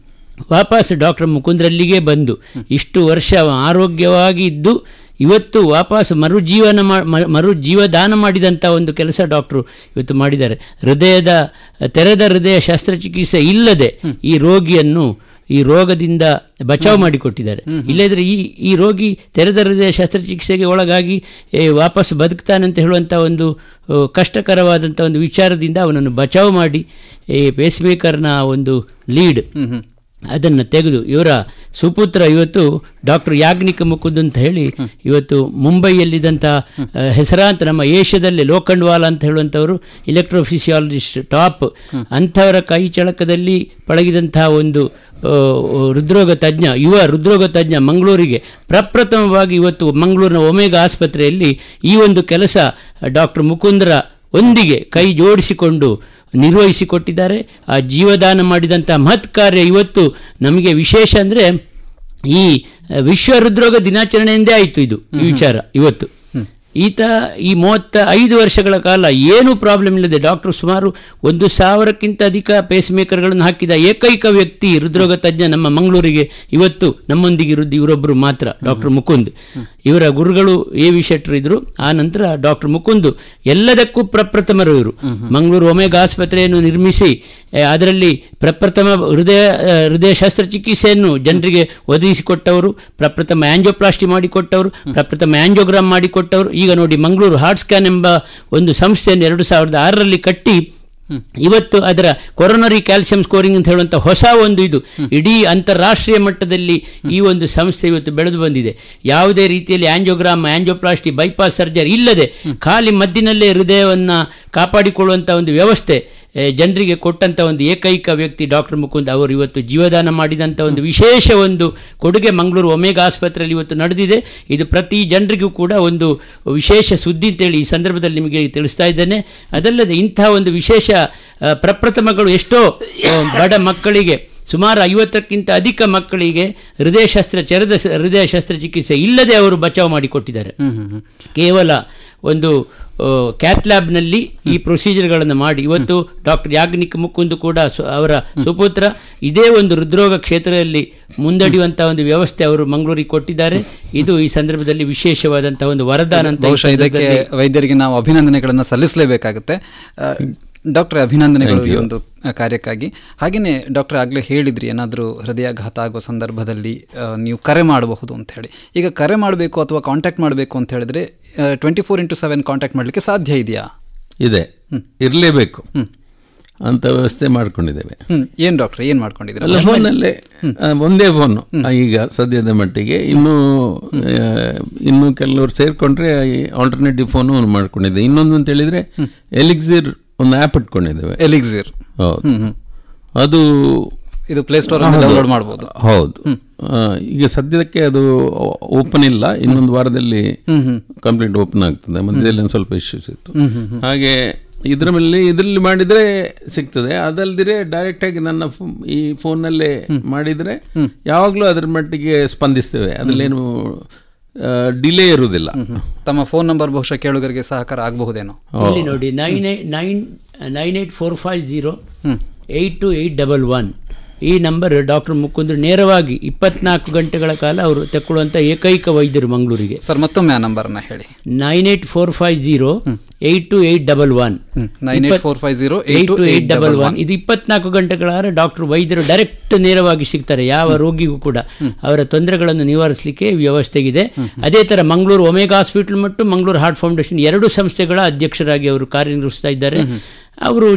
ವಾಪಸ್ ಡಾಕ್ಟರ್ ಮುಕುಂದ್ರಲ್ಲಿಗೆ ಬಂದು ಇಷ್ಟು ವರ್ಷ ಅವ ಆರೋಗ್ಯವಾಗಿ ಇದ್ದು ಇವತ್ತು ವಾಪಸ್ ಮರುಜೀವನ ಮಾ- ಮ- ಮರುಜೀವದಾನ ಮಾಡಿದಂಥ ಒಂದು ಕೆಲಸ ಡಾಕ್ಟ್ರು ಇವತ್ತು ಮಾಡಿದ್ದಾರೆ ಹೃದಯದ ತೆರೆದ ಹೃದಯ ಶಸ್ತ್ರಚಿಕಿತ್ಸೆ ಇಲ್ಲದೆ ಈ ರೋಗಿಯನ್ನು ಈ ರೋಗದಿಂದ ಬಚಾವ್ ಮಾಡಿಕೊಟ್ಟಿದ್ದಾರೆ ಇಲ್ಲದ್ರೆ ಈ ಈ ರೋಗಿ ತೆರೆದ ಹೃದಯ ಶಸ್ತ್ರಚಿಕಿತ್ಸೆಗೆ ಒಳಗಾಗಿ ಏ, ವಾಪಸ್ ಬದುಕ್ತಾನಂತ ಹೇಳುವಂಥ ಒಂದು ಆ, ಕಷ್ಟಕರವಾದಂಥ ಒಂದು ವಿಚಾರದಿಂದ ಅವನನ್ನು ಬಚಾವ್ ಮಾಡಿ ಈ ಪೇಸ್ಮೇಕರ್ನ ಒಂದು ಲೀಡ್ ಅದನ್ನು ತೆಗೆದು ಇವರ ಸುಪುತ್ರ ಇವತ್ತು ಡಾಕ್ಟರ್ ಯಾಜ್ಞಿಕ ಮುಕುಂದ್ ಅಂತ ಹೇಳಿ ಇವತ್ತು ಮುಂಬೈಯಲ್ಲಿದ್ದಂಥ ಆ, ಹೆಸರಾಂತ ನಮ್ಮ ಏಷ್ಯಾದಲ್ಲಿ ಲೋಖಂಡ್ವಾಲ ಅಂತ ಹೇಳುವಂಥವರು ಇಲೆಕ್ಟ್ರೋಫಿಸಿಯಾಲಜಿಸ್ಟ್ ಟಾಪ್ ಅಂಥವರ ಕೈ ಚಳಕದಲ್ಲಿ ಪಳಗಿದಂತಹ ಒಂದು ಆ, ಹೃದ್ರೋಗ ತಜ್ಞ ಯುವ ಹೃದ್ರೋಗ ತಜ್ಞ ಮಂಗಳೂರಿಗೆ ಪ್ರಪ್ರಥಮವಾಗಿ ಇವತ್ತು ಮಂಗಳೂರಿನ ಒಮೇಗ ಆಸ್ಪತ್ರೆಯಲ್ಲಿ ಈ ಒಂದು ಕೆಲಸ ಡಾಕ್ಟರ್ ಮುಕುಂದ್ರ ಒಂದಿಗೆ ಕೈ ಜೋಡಿಸಿಕೊಂಡು ನಿರ್ವಹಿಸಿಕೊಟ್ಟಿದ್ದಾರೆ ಆ ಜೀವದಾನ ಮಾಡಿದಂಥ ಮಹತ್ ಕಾರ್ಯ ಇವತ್ತು ನಮಗೆ ವಿಶೇಷ ಅಂದರೆ ಈ ವಿಶ್ವ ಹೃದ್ರೋಗ ದಿನಾಚರಣೆಯಿಂದೇ ಆಯಿತು ಇದು ಈ ವಿಚಾರ ಇವತ್ತು ಈತ ಈ ಮೂವತ್ತ ಐದು ವರ್ಷಗಳ ಕಾಲ ಏನೂ ಪ್ರಾಬ್ಲಮ್ ಇಲ್ಲದೆ ಡಾಕ್ಟರ್ ಸುಮಾರು ಒಂದು ಸಾವಿರಕ್ಕಿಂತ ಅಧಿಕ ಪೇಸ್ ಮೇಕರ್ಗಳನ್ನು ಹಾಕಿದ ಏಕೈಕ ವ್ಯಕ್ತಿ ಹೃದ್ರೋಗ ತಜ್ಞ ನಮ್ಮ ಮಂಗಳೂರಿಗೆ ಇವತ್ತು ನಮ್ಮೊಂದಿಗೆ ಇರುವುದು ಇವರೊಬ್ಬರು ಮಾತ್ರ ಡಾಕ್ಟರ್ ಮುಕುಂದ್ ಇವರ ಗುರುಗಳು ಎ ವಿ ಶೆಟ್ರು ಇದ್ರು ಆ ನಂತರ ಡಾಕ್ಟರ್ ಮುಕುಂದ್ ಎಲ್ಲದಕ್ಕೂ ಪ್ರಪ್ರಥಮರು ಇವರು ಮಂಗಳೂರು ಒಮೆಗ ಆಸ್ಪತ್ರೆಯನ್ನು ನಿರ್ಮಿಸಿ ಆ, ಅದರಲ್ಲಿ ಪ್ರಪ್ರಥಮ ಹೃದಯ ಆ, ಹೃದಯ ಶಸ್ತ್ರಚಿಕಿತ್ಸೆಯನ್ನು ಜನರಿಗೆ ಒದಗಿಸಿಕೊಟ್ಟವರು ಪ್ರಪ್ರಥಮ ಆಂಜೋಪ್ಲಾಸ್ಟಿ ಮಾಡಿಕೊಟ್ಟವರು ಪ್ರಪ್ರಥಮ ಆಂಜೋಗ್ರಾಮ್ ಮಾಡಿಕೊಟ್ಟವರು ಈಗ ನೋಡಿ ಮಂಗಳೂರು ಹಾರ್ಟ್ ಸ್ಕ್ಯಾನ್ ಎಂಬ ಒಂದು ಸಂಸ್ಥೆಯನ್ನು ಎರಡು ಸಾವಿರದ ಆರರಲ್ಲಿ ಕಟ್ಟಿ ಇವತ್ತು ಅದರ ಕೊರೋನರಿ ಕ್ಯಾಲ್ಸಿಯಂ ಸ್ಕೋರಿಂಗ್ ಅಂತ ಹೇಳುವಂಥ ಹೊಸ ಒಂದು ಇದು ಇಡೀ ಅಂತಾರಾಷ್ಟ್ರೀಯ ಮಟ್ಟದಲ್ಲಿ ಈ ಒಂದು ಸಂಸ್ಥೆ ಇವತ್ತು ಬೆಳೆದು ಬಂದಿದೆ ಯಾವುದೇ ರೀತಿಯಲ್ಲಿ ಆಂಜೋಗ್ರಾಮ್ ಆಂಜೋಪ್ಲಾಸ್ಟಿ ಬೈಪಾಸ್ ಸರ್ಜರಿ ಇಲ್ಲದೆ ಖಾಲಿ ಮದ್ದಿನಲ್ಲೇ ಹೃದಯವನ್ನು ಕಾಪಾಡಿಕೊಳ್ಳುವಂಥ ಒಂದು ವ್ಯವಸ್ಥೆ ಏ, ಜನರಿಗೆ ಕೊಟ್ಟಂಥ ಒಂದು ಏಕೈಕ ವ್ಯಕ್ತಿ ಡಾಕ್ಟರ್ ಮುಕುಂದ್ ಅವರು ಇವತ್ತು ಜೀವದಾನ ಮಾಡಿದಂಥ ಒಂದು ವಿಶೇಷ ಒಂದು ಕೊಡುಗೆ ಮಂಗಳೂರು ಒಮೇಗ ಆಸ್ಪತ್ರೆಯಲ್ಲಿ ಇವತ್ತು ನಡೆದಿದೆ ಇದು ಪ್ರತಿ ಜನರಿಗೂ ಕೂಡ ಒಂದು ವಿಶೇಷ ಸುದ್ದಿ ಅಂತೇಳಿ ಈ ಸಂದರ್ಭದಲ್ಲಿ ನಿಮಗೆ ತಿಳಿಸ್ತಾ ಇದ್ದೇನೆ ಅದಲ್ಲದೆ ಇಂತಹ ಒಂದು ವಿಶೇಷ ಆ, ಪ್ರಪ್ರಥಮಗಳು ಎಷ್ಟೋ ಆ, ಬಡ ಮಕ್ಕಳಿಗೆ ಸುಮಾರು ಐವತ್ತಕ್ಕಿಂತ ಅಧಿಕ ಮಕ್ಕಳಿಗೆ ಹೃದಯ ಶಸ್ತ್ರ ಚರದ ಹೃದಯ ಶಸ್ತ್ರಚಿಕಿತ್ಸೆ ಇಲ್ಲದೆ ಅವರು ಬಚಾವ್ ಮಾಡಿಕೊಟ್ಟಿದ್ದಾರೆ ಕೇವಲ ಒಂದು ಕ್ಯಾಥ್ಲ್ಯಾಬ್ನಲ್ಲಿ ಈ ಪ್ರೊಸೀಜರ್ಗಳನ್ನು ಮಾಡಿ ಇವತ್ತು ಡಾಕ್ಟರ್ ಯಾಜ್ಞಿಕ್ ಮುಕುಂದ್ ಕೂಡ ಸು- ಅವರ ಸುಪುತ್ರ ಇದೇ ಒಂದು ಹೃದ್ರೋಗ ಕ್ಷೇತ್ರದಲ್ಲಿ ಮುಂದಡಿಯುವಂತಹ ಒಂದು ವ್ಯವಸ್ಥೆ ಅವರು ಮಂಗಳೂರಿಗೆ ಕೊಟ್ಟಿದ್ದಾರೆ ಇದು ಈ ಸಂದರ್ಭದಲ್ಲಿ ವಿಶೇಷವಾದಂತಹ ಒಂದು ವರದಾನ ಅಂತ ಈ ಬಹುಶಃ ಇದಕ್ಕೆ ಸಂದರ್ಭದಲ್ಲಿ ವೈದ್ಯರಿಗೆ ನಾವು ಅಭಿನಂದನೆಗಳನ್ನು ಸಲ್ಲಿಸಲೇಬೇಕಾಗುತ್ತೆ ಡಾಕ್ಟರ್ ಅಭಿನಂದನೆಗಳು ಈ Thank you. ಒಂದು ಆ, ಕಾರ್ಯಕ್ಕಾಗಿ ಹಾಗೆಯೇ ಡಾಕ್ಟರ್ ಆಗಲೇ ಹೇಳಿದ್ರಿ ಏನಾದರೂ ಹೃದಯಾಘಾತ ಆಗೋ ಸಂದರ್ಭದಲ್ಲಿ ಆ, ನೀವು ಕರೆ ಮಾಡಬಹುದು ಅಂತ ಹೇಳಿ ಈಗ ಕರೆ ಮಾಡಬೇಕು ಅಥವಾ ಕಾಂಟ್ಯಾಕ್ಟ್ ಮಾಡಬೇಕು ಅಂತ ಹೇಳಿದ್ರೆ twenty four into seven contact ಮಾಡಲಿಕ್ಕೆ ಸಾಧ್ಯ ಇದೆಯಾ ಇದೆ ಇರಲೇಬೇಕು ಅಂತ ವ್ಯವಸ್ಥೆ ಮಾಡ್ಕೊಂಡಿದ್ದೇವೆ ಹ್ಮ್ ಏನ್ ಡಾಕ್ಟರ್ ಏನ್ ಮಾಡ್ಕೊಂಡಿದ್ದೀರಾ ಅಲ್ಲ ಫೋನಲ್ಲೇ ಆ, ಒಂದೇ ಫೋನ್ ಈಗ ಸದ್ಯದ ಮಟ್ಟಿಗೆ ಇನ್ನೂ ಆ, ಇನ್ನು ಕೆಲವರು ಸೇರ್ಕೊಂಡ್ರೆ ಆಲ್ಟರ್ನೇಟಿವ್ ಫೋನು ಮಾಡ್ಕೊಂಡಿದ್ದೆ ಇನ್ನೊಂದು ಅಂತ ಹೇಳಿದ್ರೆ ಎಲಿಕ್ಸಿರ್ ಒಂದು ಆ್ಯಪ್ ಇಟ್ಕೊಂಡಿದ್ದೇವೆ ಎಲಿಕ್ಸಿರ್ ಹೌದು ಹ್ಮ್, ಹ್ಮ್. ಅದು ಇದು ಪ್ಲೇ ಸ್ಟೋರ್ ಅಲ್ಲಿ ಹೌದು. ಡೌನ್ಲೋಡ್ ಮಾಡಬಹುದು ಹೌದು ಆ, ಈಗ ಸದ್ಯಕ್ಕೆ ಅದು ಓಪನ್ ಇಲ್ಲ ಇನ್ನೊಂದು ವಾರದಲ್ಲಿ ಹ್ಮ್, ಹ್ಮ್. ಕಂಪ್ಲೀಟ್ ಓಪನ್ ಆಗ್ತದೆ ಮಧ್ಯದಲ್ಲಿ ಒಂದು ಸ್ವಲ್ಪ ಇಶ್ಯೂಸ್ ಇತ್ತು ಹ್ಮ್, ಹ್ಮ್, ಹ್ಮ್. ಹಾಗೆ ಇದರ ಮೇಲೆ ಇದರಲ್ಲಿ ಮಾಡಿದರೆ ಸಿಗ್ತದೆ ಅದಲ್ದಿರೆ ಡೈರೆಕ್ಟಾಗಿ ನನ್ನ ಫೋ- ಈ ಫೋನ್ನಲ್ಲೇ ಮಾಡಿದರೆ ಯಾವಾಗಲೂ ಅದರ ಮಟ್ಟಿಗೆ ಸ್ಪಂದಿಸ್ತೇವೆ ಅದರಲ್ಲೇನು ಡಿಲೇ ಇರುವುದಿಲ್ಲ ತಮ್ಮ ಫೋನ್ ನಂಬರ್ ಬಹುಶಃ ಕೇಳುಗರಿಗೆ ಸಹಕಾರ ಆಗಬಹುದೇನೋ ಇಲ್ಲಿ ನೋಡಿ nine nine nine eight four five zero eight two eight double one ಈ ನಂಬರ್ ಡಾಕ್ಟರ್ ಮುಕುಂದ್ರ ನೇರವಾಗಿ ಇಪ್ಪತ್ನಾಲ್ಕು ಗಂಟೆಗಳ ಕಾಲ ಅವರು ತಕ್ಕೊಳ್ಳುವಂಥ ಏಕೈಕ ವೈದ್ಯರು ಮಂಗಳೂರಿಗೆ ಸರ್ ಮತ್ತೊಮ್ಮೆ ಆ ನಂಬರ್ನ ಹೇಳಿ nine eight four five zero eight two eight double one 9845082811 eight two eight double one ಇದು ಇಪ್ಪತ್ನಾಲ್ಕು ಗಂಟೆಗಳ ಡಾಕ್ಟರ್ ವೈದ್ಯರು ಡೈರೆಕ್ಟ್ ನೇರವಾಗಿ ಸಿಗ್ತಾರೆ ಯಾವ ರೋಗಿಗೂ ಕೂಡ ಅವರ ತೊಂದರೆಗಳನ್ನು ನಿವಾರಿಸಲಿಕ್ಕೆ ವ್ಯವಸ್ಥೆಗಿದೆ ಅದೇ ತರ ಮಂಗಳೂರು ಒಮೇಗಾ ಹಾಸ್ಪಿಟಲ್ ಮತ್ತು ಮಂಗಳೂರು ಹಾರ್ಟ್ ಫೌಂಡೇಶನ್ ಎರಡು ಸಂಸ್ಥೆಗಳ ಅಧ್ಯಕ್ಷರಾಗಿ ಅವರು ಕಾರ್ಯನಿರ್ವಹಿಸ್ತಾ ಇದ್ದಾರೆ ಅವರು